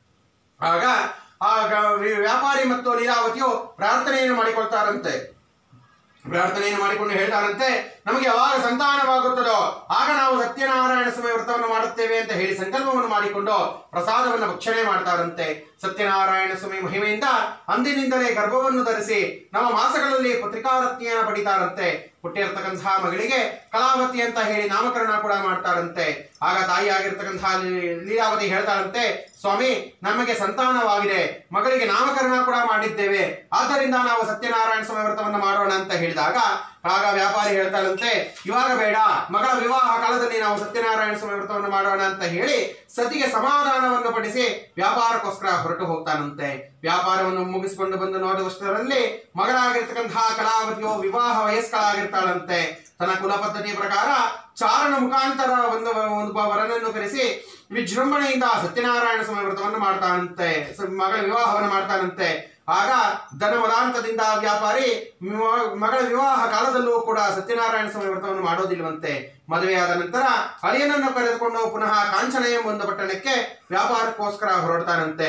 ಆಗ ಆಗ ವಿ- ವ್ಯಾಪಾರಿ ಮತ್ತು ಲೀಲಾವತಿಯು ಪ್ರಾರ್ಥನೆಯನ್ನು ಮಾಡಿಕೊಳ್ತಾರಂತೆ ಪ್ರಾರ್ಥನೆಯನ್ನು ಮಾಡಿಕೊಂಡು ಹೇಳ್ತಾರಂತೆ ನಮಗೆ ಯಾವಾಗ ಸಂತಾನವಾಗುತ್ತದೋ ಆಗ ನಾವು ಸತ್ಯನಾರಾಯಣ ಸ್ವಾಮಿ ವ್ರತವನ್ನು ಮಾಡುತ್ತೇವೆ ಅಂತ ಹೇಳಿ ಸಂಕಲ್ಪವನ್ನು ಮಾಡಿಕೊಂಡು ಪ್ರಸಾದವನ್ನು ಭಕ್ಷಣೆ ಮಾಡ್ತಾರಂತೆ ಸತ್ಯನಾರಾಯಣ ಸ್ವಾಮಿ ಮಹಿಮೆಯಿಂದ ಅಂದಿನಿಂದಲೇ ಗರ್ಭವನ್ನು ಧರಿಸಿ ನಮ್ಮ ಮಾಸಗಳಲ್ಲಿ ಪತ್ರಿಕಾರತ್ನೆಯನ್ನು ಪಡಿತಾರಂತೆ ಹುಟ್ಟಿರ್ತಕ್ಕಂತಹ ಮಗಳಿಗೆ ಕಲಾವತಿ ಅಂತ ಹೇಳಿ ನಾಮಕರಣ ಕೂಡ ಮಾಡ್ತಾರಂತೆ ಆಗ ತಾಯಿಯಾಗಿರ್ತಕ್ಕಂತಹ ಲೀ- ಲೀಲಾವತಿ ಹೇಳ್ತಾರಂತೆ ಸ್ವಾಮಿ ನಮಗೆ ಸಂತಾನವಾಗಿದೆ ಮಗಳಿಗೆ ನಾಮಕರಣ ಕೂಡ ಮಾಡಿದ್ದೇವೆ ಆದ್ದರಿಂದ ನಾವು ಸತ್ಯನಾರಾಯಣ ಸ್ವಾಮಿ ವ್ರತವನ್ನು ಮಾಡೋಣ ಅಂತ ಹೇಳಿದಾಗ ಆಗ ವ್ಯಾಪಾರಿ ಹೇಳ್ತಾರಂತೆ ಇವಾಗ ಬೇಡ ಮಗಳ ವಿವಾಹ ಕಾಲದಲ್ಲಿ ನಾವು ಸತ್ಯನಾರಾಯಣ ಸ್ವಾಮಿ ವ್ರತವನ್ನು ಮಾಡೋಣ ಅಂತ ಹೇಳಿ ಸತಿಗೆ ಸಮಾಧಾನವನ್ನು ಪಡಿಸಿ ವ್ಯಾಪಾರಕ್ಕೋಸ್ಕರ ಹೊರಟು ಹೋಗ್ತಾನಂತೆ ವ್ಯಾಪಾರವನ್ನು ಮುಗಿಸಿಕೊಂಡು ಬಂದು ನೋಡುವಷ್ಟರಲ್ಲಿ ಮಗಳಾಗಿರ್ತಕ್ಕಂತಹ ಕಲಾವತಿಯು ವಿವಾಹ ವಯಸ್ಕಳಾಗಿರ್ತಾಳಂತೆ ತನ್ನ ಕುಲ ಪದ್ಧತಿಯ ಪ್ರಕಾರ ಚಾರಣ ಮುಖಾಂತರ ಒಂದು ಒಂದು ವರನನ್ನು ಕರೆಸಿ ವಿಜೃಂಭಣೆಯಿಂದ ಸತ್ಯನಾರಾಯಣ ಸ್ವಾಮಿ ವ್ರತವನ್ನು ಮಾಡ್ತಾನಂತೆ ಸ- ಮಗಳ ವಿವಾಹವನ್ನು ಮಾಡ್ತಾನಂತೆ ಆಗ ಧನ ಮದಾಂತದಿಂದ ವ್ಯಾಪಾರಿ ಮ- ಮಗಳ ವಿವಾಹ ಕಾಲದಲ್ಲೂ ಕೂಡ ಸತ್ಯನಾರಾಯಣ ಸ್ವಾಮಿ ವ್ರತವನ್ನು ಮಾಡೋದಿಲ್ವಂತೆ ಮದುವೆಯಾದ ನಂತರ ಅಳಿಯನನ್ನು ಕರೆದುಕೊಂಡು ಪುನಃ ಕಾಂಚನ ಎಂಬ ಒಂದು ಪಟ್ಟಣಕ್ಕೆ ವ್ಯಾಪಾರಕ್ಕೋಸ್ಕರ ಹೊರಡ್ತಾನಂತೆ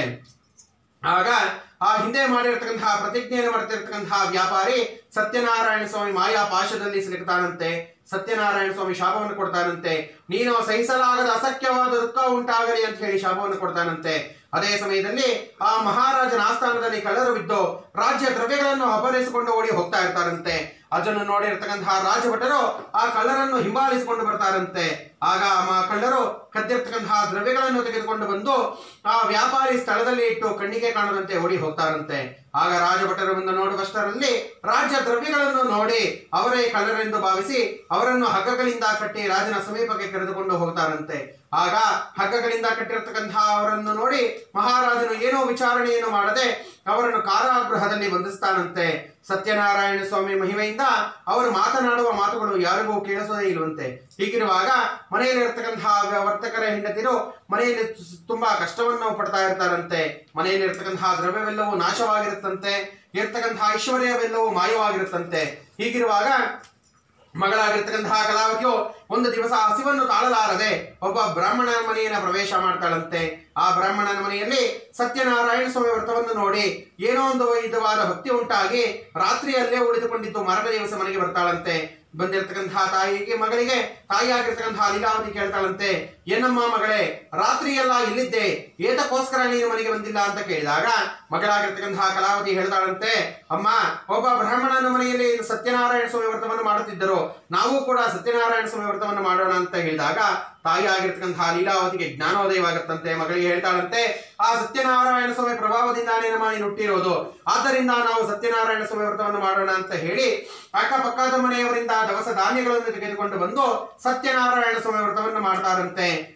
ಆಗ ಆ ಹಿಂದೆ ಮಾಡಿರ್ತಕ್ಕಂತಹ ಪ್ರತಿಜ್ಞೆಯನ್ನು ಮಾಡ್ತಿರ್ತಕ್ಕಂತಹ ವ್ಯಾಪಾರಿ ಸತ್ಯನಾರಾಯಣ ಸ್ವಾಮಿ ಮಾಯಾ ಪಾಶದಲ್ಲಿ ಸಿಲುಕ್ತಾನಂತೆ ಸತ್ಯನಾರಾಯಣ ಸ್ವಾಮಿ ಶಾಪವನ್ನು ಕೊಡ್ತಾನಂತೆ ನೀನು ಸಹಿಸಲಾಗದ ಅಸಖ್ಯವಾದ ದುಃಖ ಉಂಟಾಗಲಿ ಅಂತ ಹೇಳಿ ಶಾಪವನ್ನು ಕೊಡ್ತಾನಂತೆ ಅದೇ ಸಮಯದಲ್ಲಿ ಆ ಮಹಾರಾಜನ ಆಸ್ಥಾನದಲ್ಲಿ ಕಳ್ಳರು ಬಿದ್ದು ರಾಜ್ಯ ದ್ರವ್ಯಗಳನ್ನು ಅಪಹರಿಸಿಕೊಂಡು ಓಡಿ ಹೋಗ್ತಾ ಇರ್ತಾರಂತೆ ಅದನ್ನು ನೋಡಿರ್ತಕ್ಕಂತಹ ರಾಜಭಟರು ಆ ಕಳ್ಳರನ್ನು ಹಿಂಬಾಲಿಸಿಕೊಂಡು ಬರ್ತಾರಂತೆ ಆಗ ಆ ಮ- ಕಳ್ಳರು ಕದ್ದಿರ್ತಕ್ಕಂತಹ ದ್ರವ್ಯಗಳನ್ನು ತೆಗೆದುಕೊಂಡು ಬಂದು ಆ ವ್ಯಾಪಾರಿ ಸ್ಥಳದಲ್ಲಿ ಇಟ್ಟು ಕಣ್ಣಿಗೆ ಕಾಣದಂತೆ ಓಡಿ ಹೋಗ್ತಾರಂತೆ ಆಗ ರಾಜಭಟರು ಬಂದು ನೋಡುವಷ್ಟರಲ್ಲಿ ರಾಜ್ಯ ದ್ರವ್ಯಗಳನ್ನು ನೋಡಿ ಅವರೇ ಕಳ್ಳರೆಂದು ಭಾವಿಸಿ ಅವರನ್ನು ಹಗ್ಗಗಳಿಂದ ಕಟ್ಟಿ ರಾಜನ ಸಮೀಪಕ್ಕೆ ಕರೆದುಕೊಂಡು ಹೋಗ್ತಾರಂತೆ ಆಗ ಹಗ್ಗಗಳಿಂದ ಕಟ್ಟಿರ್ತಕ್ಕಂತಹ ಅವರನ್ನು ನೋಡಿ ಮಹಾರಾಜನು ಏನೋ ವಿಚಾರಣೆಯನ್ನು ಮಾಡದೆ ಅವರನ್ನು ಕಾರಾಗೃಹದಲ್ಲಿ ಬಂಧಿಸ್ತಾನಂತೆ ಸತ್ಯನಾರಾಯಣ ಸ್ವಾಮಿ ಮಹಿಮೆಯಿಂದ ಅವರು ಮಾತನಾಡುವ ಮಾತುಗಳು ಯಾರಿಗೂ ಕೇಳಿಸೋದೇ ಇಲ್ವಂತೆ ಹೀಗಿರುವಾಗ ಮನೆಯಲ್ಲಿ ಇರ್ತಕ್ಕಂತಹ ವರ್ತಕರ ಹೆಂಡತಿರು ಮನೆಯಲ್ಲಿ ತು- ತುಂಬಾ ಕಷ್ಟವನ್ನು ಪಡ್ತಾ ಇರ್ತಾರಂತೆ ಮನೆಯಲ್ಲಿ ಇರ್ತಕ್ಕಂತಹ ದ್ರವ್ಯವೆಲ್ಲವೂ ನಾಶವಾಗಿರುತ್ತಂತೆ ಇರ್ತಕ್ಕಂತಹ ಐಶ್ವರ್ಯವೆಲ್ಲವೂ ಮಾಯವಾಗಿರುತ್ತಂತೆ ಹೀಗಿರುವಾಗ ಮಗಳಾಗಿರ್ತಕ್ಕಂತಹ ಕಲಾವತಿಯು ಒಂದು ದಿವಸ ಹಸಿವನ್ನು ತಾಳಲಾರದೆ ಒಬ್ಬ ಬ್ರಾಹ್ಮಣನ ಮನೆಯನ್ನ ಪ್ರವೇಶ ಮಾಡ್ತಾಳಂತೆ ಆ ಬ್ರಾಹ್ಮಣನ ಮನೆಯಲ್ಲಿ ಸತ್ಯನಾರಾಯಣ ಸ್ವಾಮಿ ವ್ರತವನ್ನು ನೋಡಿ ಏನೋ ಒಂದು ವಿಧವಾದ ಭಕ್ತಿ ಉಂಟಾಗಿ ರಾತ್ರಿಯಲ್ಲೇ ಉಳಿದುಕೊಂಡಿದ್ದು ಮರಣ ದಿವಸ ಮನೆಗೆ ಬರ್ತಾಳಂತೆ ಬಂದಿರತಕ್ಕಂತಹ ತಾಯಿಗೆ ಮಗಳಿಗೆ ತಾಯಿಯಾಗಿರ್ತಕ್ಕಂತಹ ಲೀಲಾವತಿ ಕೇಳ್ತಾಳಂತೆ ಏನಮ್ಮ ಮಗಳೇ ರಾತ್ರಿ ಎಲ್ಲ ಇಲ್ಲಿದ್ದೆ ಏತಕ್ಕೋಸ್ಕರ ನೀನು ಮನೆಗೆ ಬಂದಿಲ್ಲ ಅಂತ ಕೇಳಿದಾಗ ಮಗಳಾಗಿರ್ತಕ್ಕಂತಹ ಕಲಾವತಿ ಹೇಳ್ತಾಳಂತೆ ಅಮ್ಮ ಒಬ್ಬ ಬ್ರಾಹ್ಮಣನ ಮನೆಯಲ್ಲಿ ಸತ್ಯನಾರಾಯಣ ಸ್ವಾಮಿ ವ್ರತವನ್ನು ಮಾಡುತ್ತಿದ್ದರು ನಾವು ಕೂಡ ಸತ್ಯನಾರಾಯಣ ಸ್ವಾಮಿ ವ್ರತವನ್ನು ಮಾಡೋಣ ಅಂತ ಹೇಳಿದಾಗ ತಾಯಿ ಆಗಿರ್ತಕ್ಕಂತಹ ಲೀಲಾವತಿಗೆ ಜ್ಞಾನೋದಯವಾಗುತ್ತಂತೆ ಮಗಳಿಗೆ ಹೇಳ್ತಾಳಂತೆ ಆ ಸತ್ಯನಾರಾಯಣ ಸ್ವಾಮಿ ಪ್ರಭಾವದಿಂದಾನೇ ನಮ್ಮ ನೀನು ಹುಟ್ಟಿರೋದು ಆದ್ದರಿಂದ ನಾವು ಸತ್ಯನಾರಾಯಣ ಸ್ವಾಮಿ ವ್ರತವನ್ನು ಮಾಡೋಣ ಅಂತ ಹೇಳಿ ಅಕ್ಕಪಕ್ಕದ ಮನೆಯವರಿಂದ ದವಸ ಧಾನ್ಯಗಳನ್ನು ತೆಗೆದುಕೊಂಡು ಬಂದು ಸತ್ಯನಾರಾಯಣ ಸ್ವಾಮಿ ವ್ರತವನ್ನು ಮಾಡ್ತಾರಂತೆ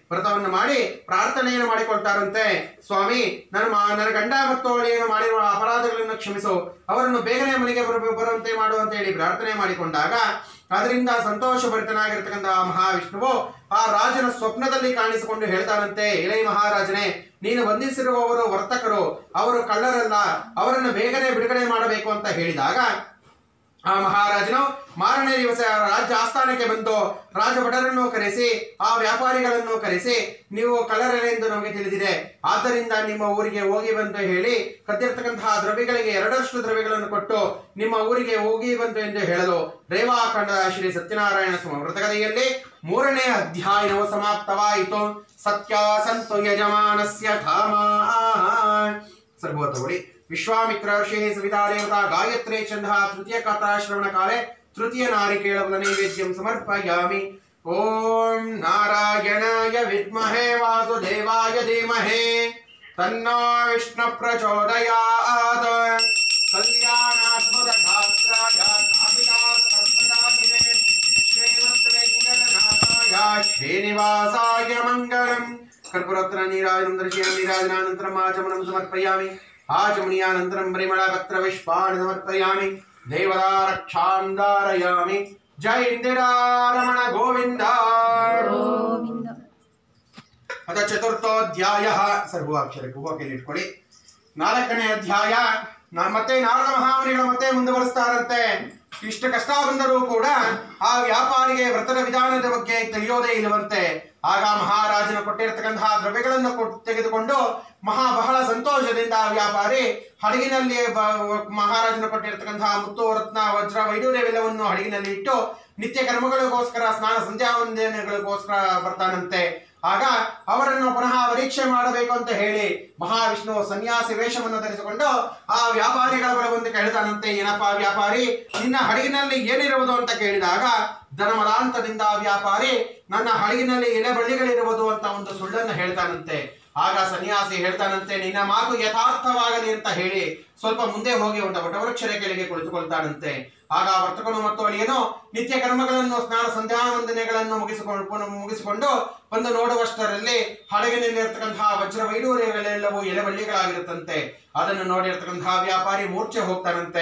ವ್ರತವನ್ನು ಮಾಡಿ ಪ್ರಾರ್ಥನೆಯನ್ನು ಮಾಡಿಕೊಳ್ತಾರಂತೆ ಸ್ವಾಮಿ ನನ್ನ ಮಾ- ನನ್ನ ಗಂಡ ಮತ್ತು ಅವಳಿಯನ್ನು ಮಾಡಿರುವ ಅಪರಾಧಗಳನ್ನು ಕ್ಷಮಿಸು ಅವರನ್ನು ಬೇಗನೆ ಮನೆಗೆ ಬರ ಬರುವಂತೆ ಮಾಡು ಅಂತ ಹೇಳಿ ಪ್ರಾರ್ಥನೆ ಮಾಡಿಕೊಂಡಾಗ ಅದರಿಂದ ಸಂತೋಷ ಭರಿತನಾಗಿರ್ತಕ್ಕಂಥ ಮಹಾವಿಷ್ಣುವು ಆ ರಾಜನ ಸ್ವಪ್ನದಲ್ಲಿ ಕಾಣಿಸಿಕೊಂಡು ಹೇಳ್ತಾನಂತೆ ಎಲೈ ಮಹಾರಾಜನೇ ನೀನು ಬಂಧಿಸಿರುವವರು ವರ್ತಕರು ಅವರು ಕಳ್ಳರಲ್ಲ ಅವರನ್ನು ಬೇಗನೆ ಬಿಡುಗಡೆ ಮಾಡಬೇಕು ಅಂತ ಹೇಳಿದಾಗ ಆ ಮಹಾರಾಜನು ಮಾರನೇ ದಿವಸ ರಾಜ್ಯ ಆಸ್ಥಾನಕ್ಕೆ ಬಂದು ರಾಜಭಟರನ್ನು ಕರೆಸಿ ಆ ವ್ಯಾಪಾರಿಗಳನ್ನು ಕರೆಸಿ ನೀವು ಕಳ್ಳರೆಂದು ನಮಗೆ ತಿಳಿದಿದೆ ಆದ್ದರಿಂದ ನಿಮ್ಮ ಊರಿಗೆ ಹೋಗಿ ಬಂದು ಹೇಳಿ ಕದ್ದಿರ್ತಕ್ಕಂತಹ ದ್ರವ್ಯಗಳಿಗೆ ಎರಡರಷ್ಟು ದ್ರವ್ಯಗಳನ್ನು ಕೊಟ್ಟು ನಿಮ್ಮ ಊರಿಗೆ ಹೋಗಿ ಬಂತು ಎಂದು ಹೇಳಲು ರೇವಾಖಂಡ ಶ್ರೀ ಸತ್ಯನಾರಾಯಣ ಸ್ವಾಮಿ ವ್ರತಕಥೆಯಲ್ಲಿ ಮೂರನೇ ಅಧ್ಯಾಯವು ಸಮಾಪ್ತವಾಯಿತು ಸತ್ಯ ಸಂತು ಯಜಮಾನಸ್ಯ ಧಾಮ ಸರ್ವೋತ್ತ ತಗೊಳ್ಳಿ ವಿಶ್ವಾಮಿತ್ರ ಋಷಿ ಸವಿತಾ ದೇವತಾ ಗಾಯತ್ರಿ ಚಂದ ತೃತೀಯ ಕಥಾಶ್ರವಣ ಕಾಲೆ ತೃತೀಯ ನಾರಿಕೇಳವಲ ನೈವೇದ್ಯಂ ಸಮರ್ಪಯಾಮಿ ಓಂ ನಾರಾಯಣಾಯ ವಿದ್ಮಹೇ ವಾಸುದೇವಾಯ ಧೀಮಹೇ ತನ್ನೋ ವಿಷ್ಣು ಪ್ರಚೋದಯಾತ್ ಕಲ್ಯಾಣಾದ್ಭುತ ಶಾಸ್ತ್ರಾಯ ಸ್ಥಾಪಿತಾರ್ಥಪ್ರದಾಯಿನೇ ಶ್ರೀಮದ್ವೆಂಕಟನಾಥಾಯ ಶ್ರೀನಿವಾಸಾಯ ಮಂಗಳಂ ಕರ್ಪೂರತ್ರ ನೀರಾಜನಂ ದರ್ಶಯಾಮಿ ನೀರಾಜನಾನಂತರಂ ಆಚಮನಂ ಸಮರ್ಪಯಾಮಿ ಆಚಮನೀಯಾನಂತರಂ ಪರಿಮಳಪತ್ರ ವಿಶ್ವಾಣಿ ಸಮರ್ಪಯಾಮಿ ದೇವತಾ ರಕ್ಷಾಂ ಧಾರಯಾಮಿ ಜಯ ಇಂದಿರಾರಮಣ ಗೋವಿಂದ ಅದ ಚತುರ್ಥೋಧ್ಯಾಯ ಸರ್ ಹೂವು ಅಕ್ಷರ ಹೂವು ಕೈಲಿ ಇಟ್ಕೊಳ್ಳಿ ನಾಲ್ಕನೇ ಅಧ್ಯಾಯ ನಾ- ಮತ್ತೆ ನಾರದ ಮಹಾಮುನಿಗಳು ಮತ್ತೆ ಮುಂದುವರಿಸ್ತಾರಂತೆ ಇಷ್ಟು ಕಷ್ಟ ಬಂದರೂ ಕೂಡ ಆ ವ್ಯಾಪಾರಿಗೆ ವ್ರತದ ವಿಧಾನದ ಬಗ್ಗೆ ತಿಳಿಯೋದೇ ಇಲ್ಲವಂತೆ ಆಗ ಮಹಾರಾಜನು ಕೊಟ್ಟಿರತಕ್ಕಂತಹ ದ್ರವ್ಯಗಳನ್ನು ಕೊಟ್ಟು ತೆಗೆದುಕೊಂಡು ಮಹಾ ಬಹಳ ಸಂತೋಷದಿಂದ ಆ ವ್ಯಾಪಾರಿ ಹಡಗಿನಲ್ಲಿ ಬ- ಮಹಾರಾಜನು ಕೊಟ್ಟಿರತಕ್ಕಂತಹ ಮುತ್ತು ರತ್ನ ವಜ್ರ ವೈಡೂರ್ಯವೆಲ್ಲವನ್ನು ಹಡಗಿನಲ್ಲಿ ಇಟ್ಟು ನಿತ್ಯ ಕರ್ಮಗಳಿಗೋಸ್ಕರ ಸ್ನಾನ ಸಂಧ್ಯಾ ವಂದನೆಗಳಿಗೋಸ್ಕರ ಬರ್ತಾನಂತೆ ಆಗ ಅವರನ್ನು ಪುನಃ ಪರೀಕ್ಷೆ ಮಾಡಬೇಕು ಅಂತ ಹೇಳಿ ಮಹಾವಿಷ್ಣು ಸನ್ಯಾಸಿ ವೇಷವನ್ನು ಧರಿಸಿಕೊಂಡು ಆ ವ್ಯಾಪಾರಿಗಳ ಬಳಿ ಬಂದು ಕೇಳ್ತಾನಂತೆ ಏನಪ್ಪಾ ವ್ಯಾಪಾರಿ ನಿನ್ನ ಹಡಗಿನಲ್ಲಿ ಏನಿರುವುದು ಅಂತ ಕೇಳಿದಾಗ ಧನಮದಾಂತದಿಂದ ಆ ವ್ಯಾಪಾರಿ ನನ್ನ ಹಡಗಿನಲ್ಲಿ ಎಲೆ ಬಳ್ಳಿಗಳಿರುವುದು ಅಂತ ಒಂದು ಸುಳ್ಳನ್ನು ಹೇಳ್ತಾನಂತೆ ಆಗ ಸನ್ಯಾಸಿ ಹೇಳ್ತಾನಂತೆ ನಿನ್ನ ಮಾತು ಯಥಾರ್ಥವಾಗಲಿ ಅಂತ ಹೇಳಿ ಸ್ವಲ್ಪ ಮುಂದೆ ಹೋಗಿ ಒಂದು ವಟವೃಕ್ಷದ ಕೆಳಗೆ ಕುಳಿತುಕೊಳ್ತಾನಂತೆ ಆಗ ವರ್ತಕನು ಮತ್ತು ಅಳಿಯನು ನಿತ್ಯ ಕರ್ಮಗಳನ್ನು ಸ್ನಾನ ಸಂಧ್ಯಾ ವಂದನೆಗಳನ್ನು ಮುಗಿಸಿಕೊಂಡು ಪುನಃ ಮುಗಿಸಿಕೊಂಡು ಬಂದು ನೋಡುವಷ್ಟರಲ್ಲಿ ಹಡಗಿನಲ್ಲಿರ್ತಕ್ಕಂತಹ ವಜ್ರ ವೈಡೂರ್ಯಗಳೆಲ್ಲವೂ ಎಲೆಬಳ್ಳಿಗಳಾಗಿರುತ್ತಂತೆ ಅದನ್ನು ನೋಡಿರ್ತಕ್ಕಂತಹ ವ್ಯಾಪಾರಿ ಮೂರ್ಛೆ ಹೋಗ್ತಾನಂತೆ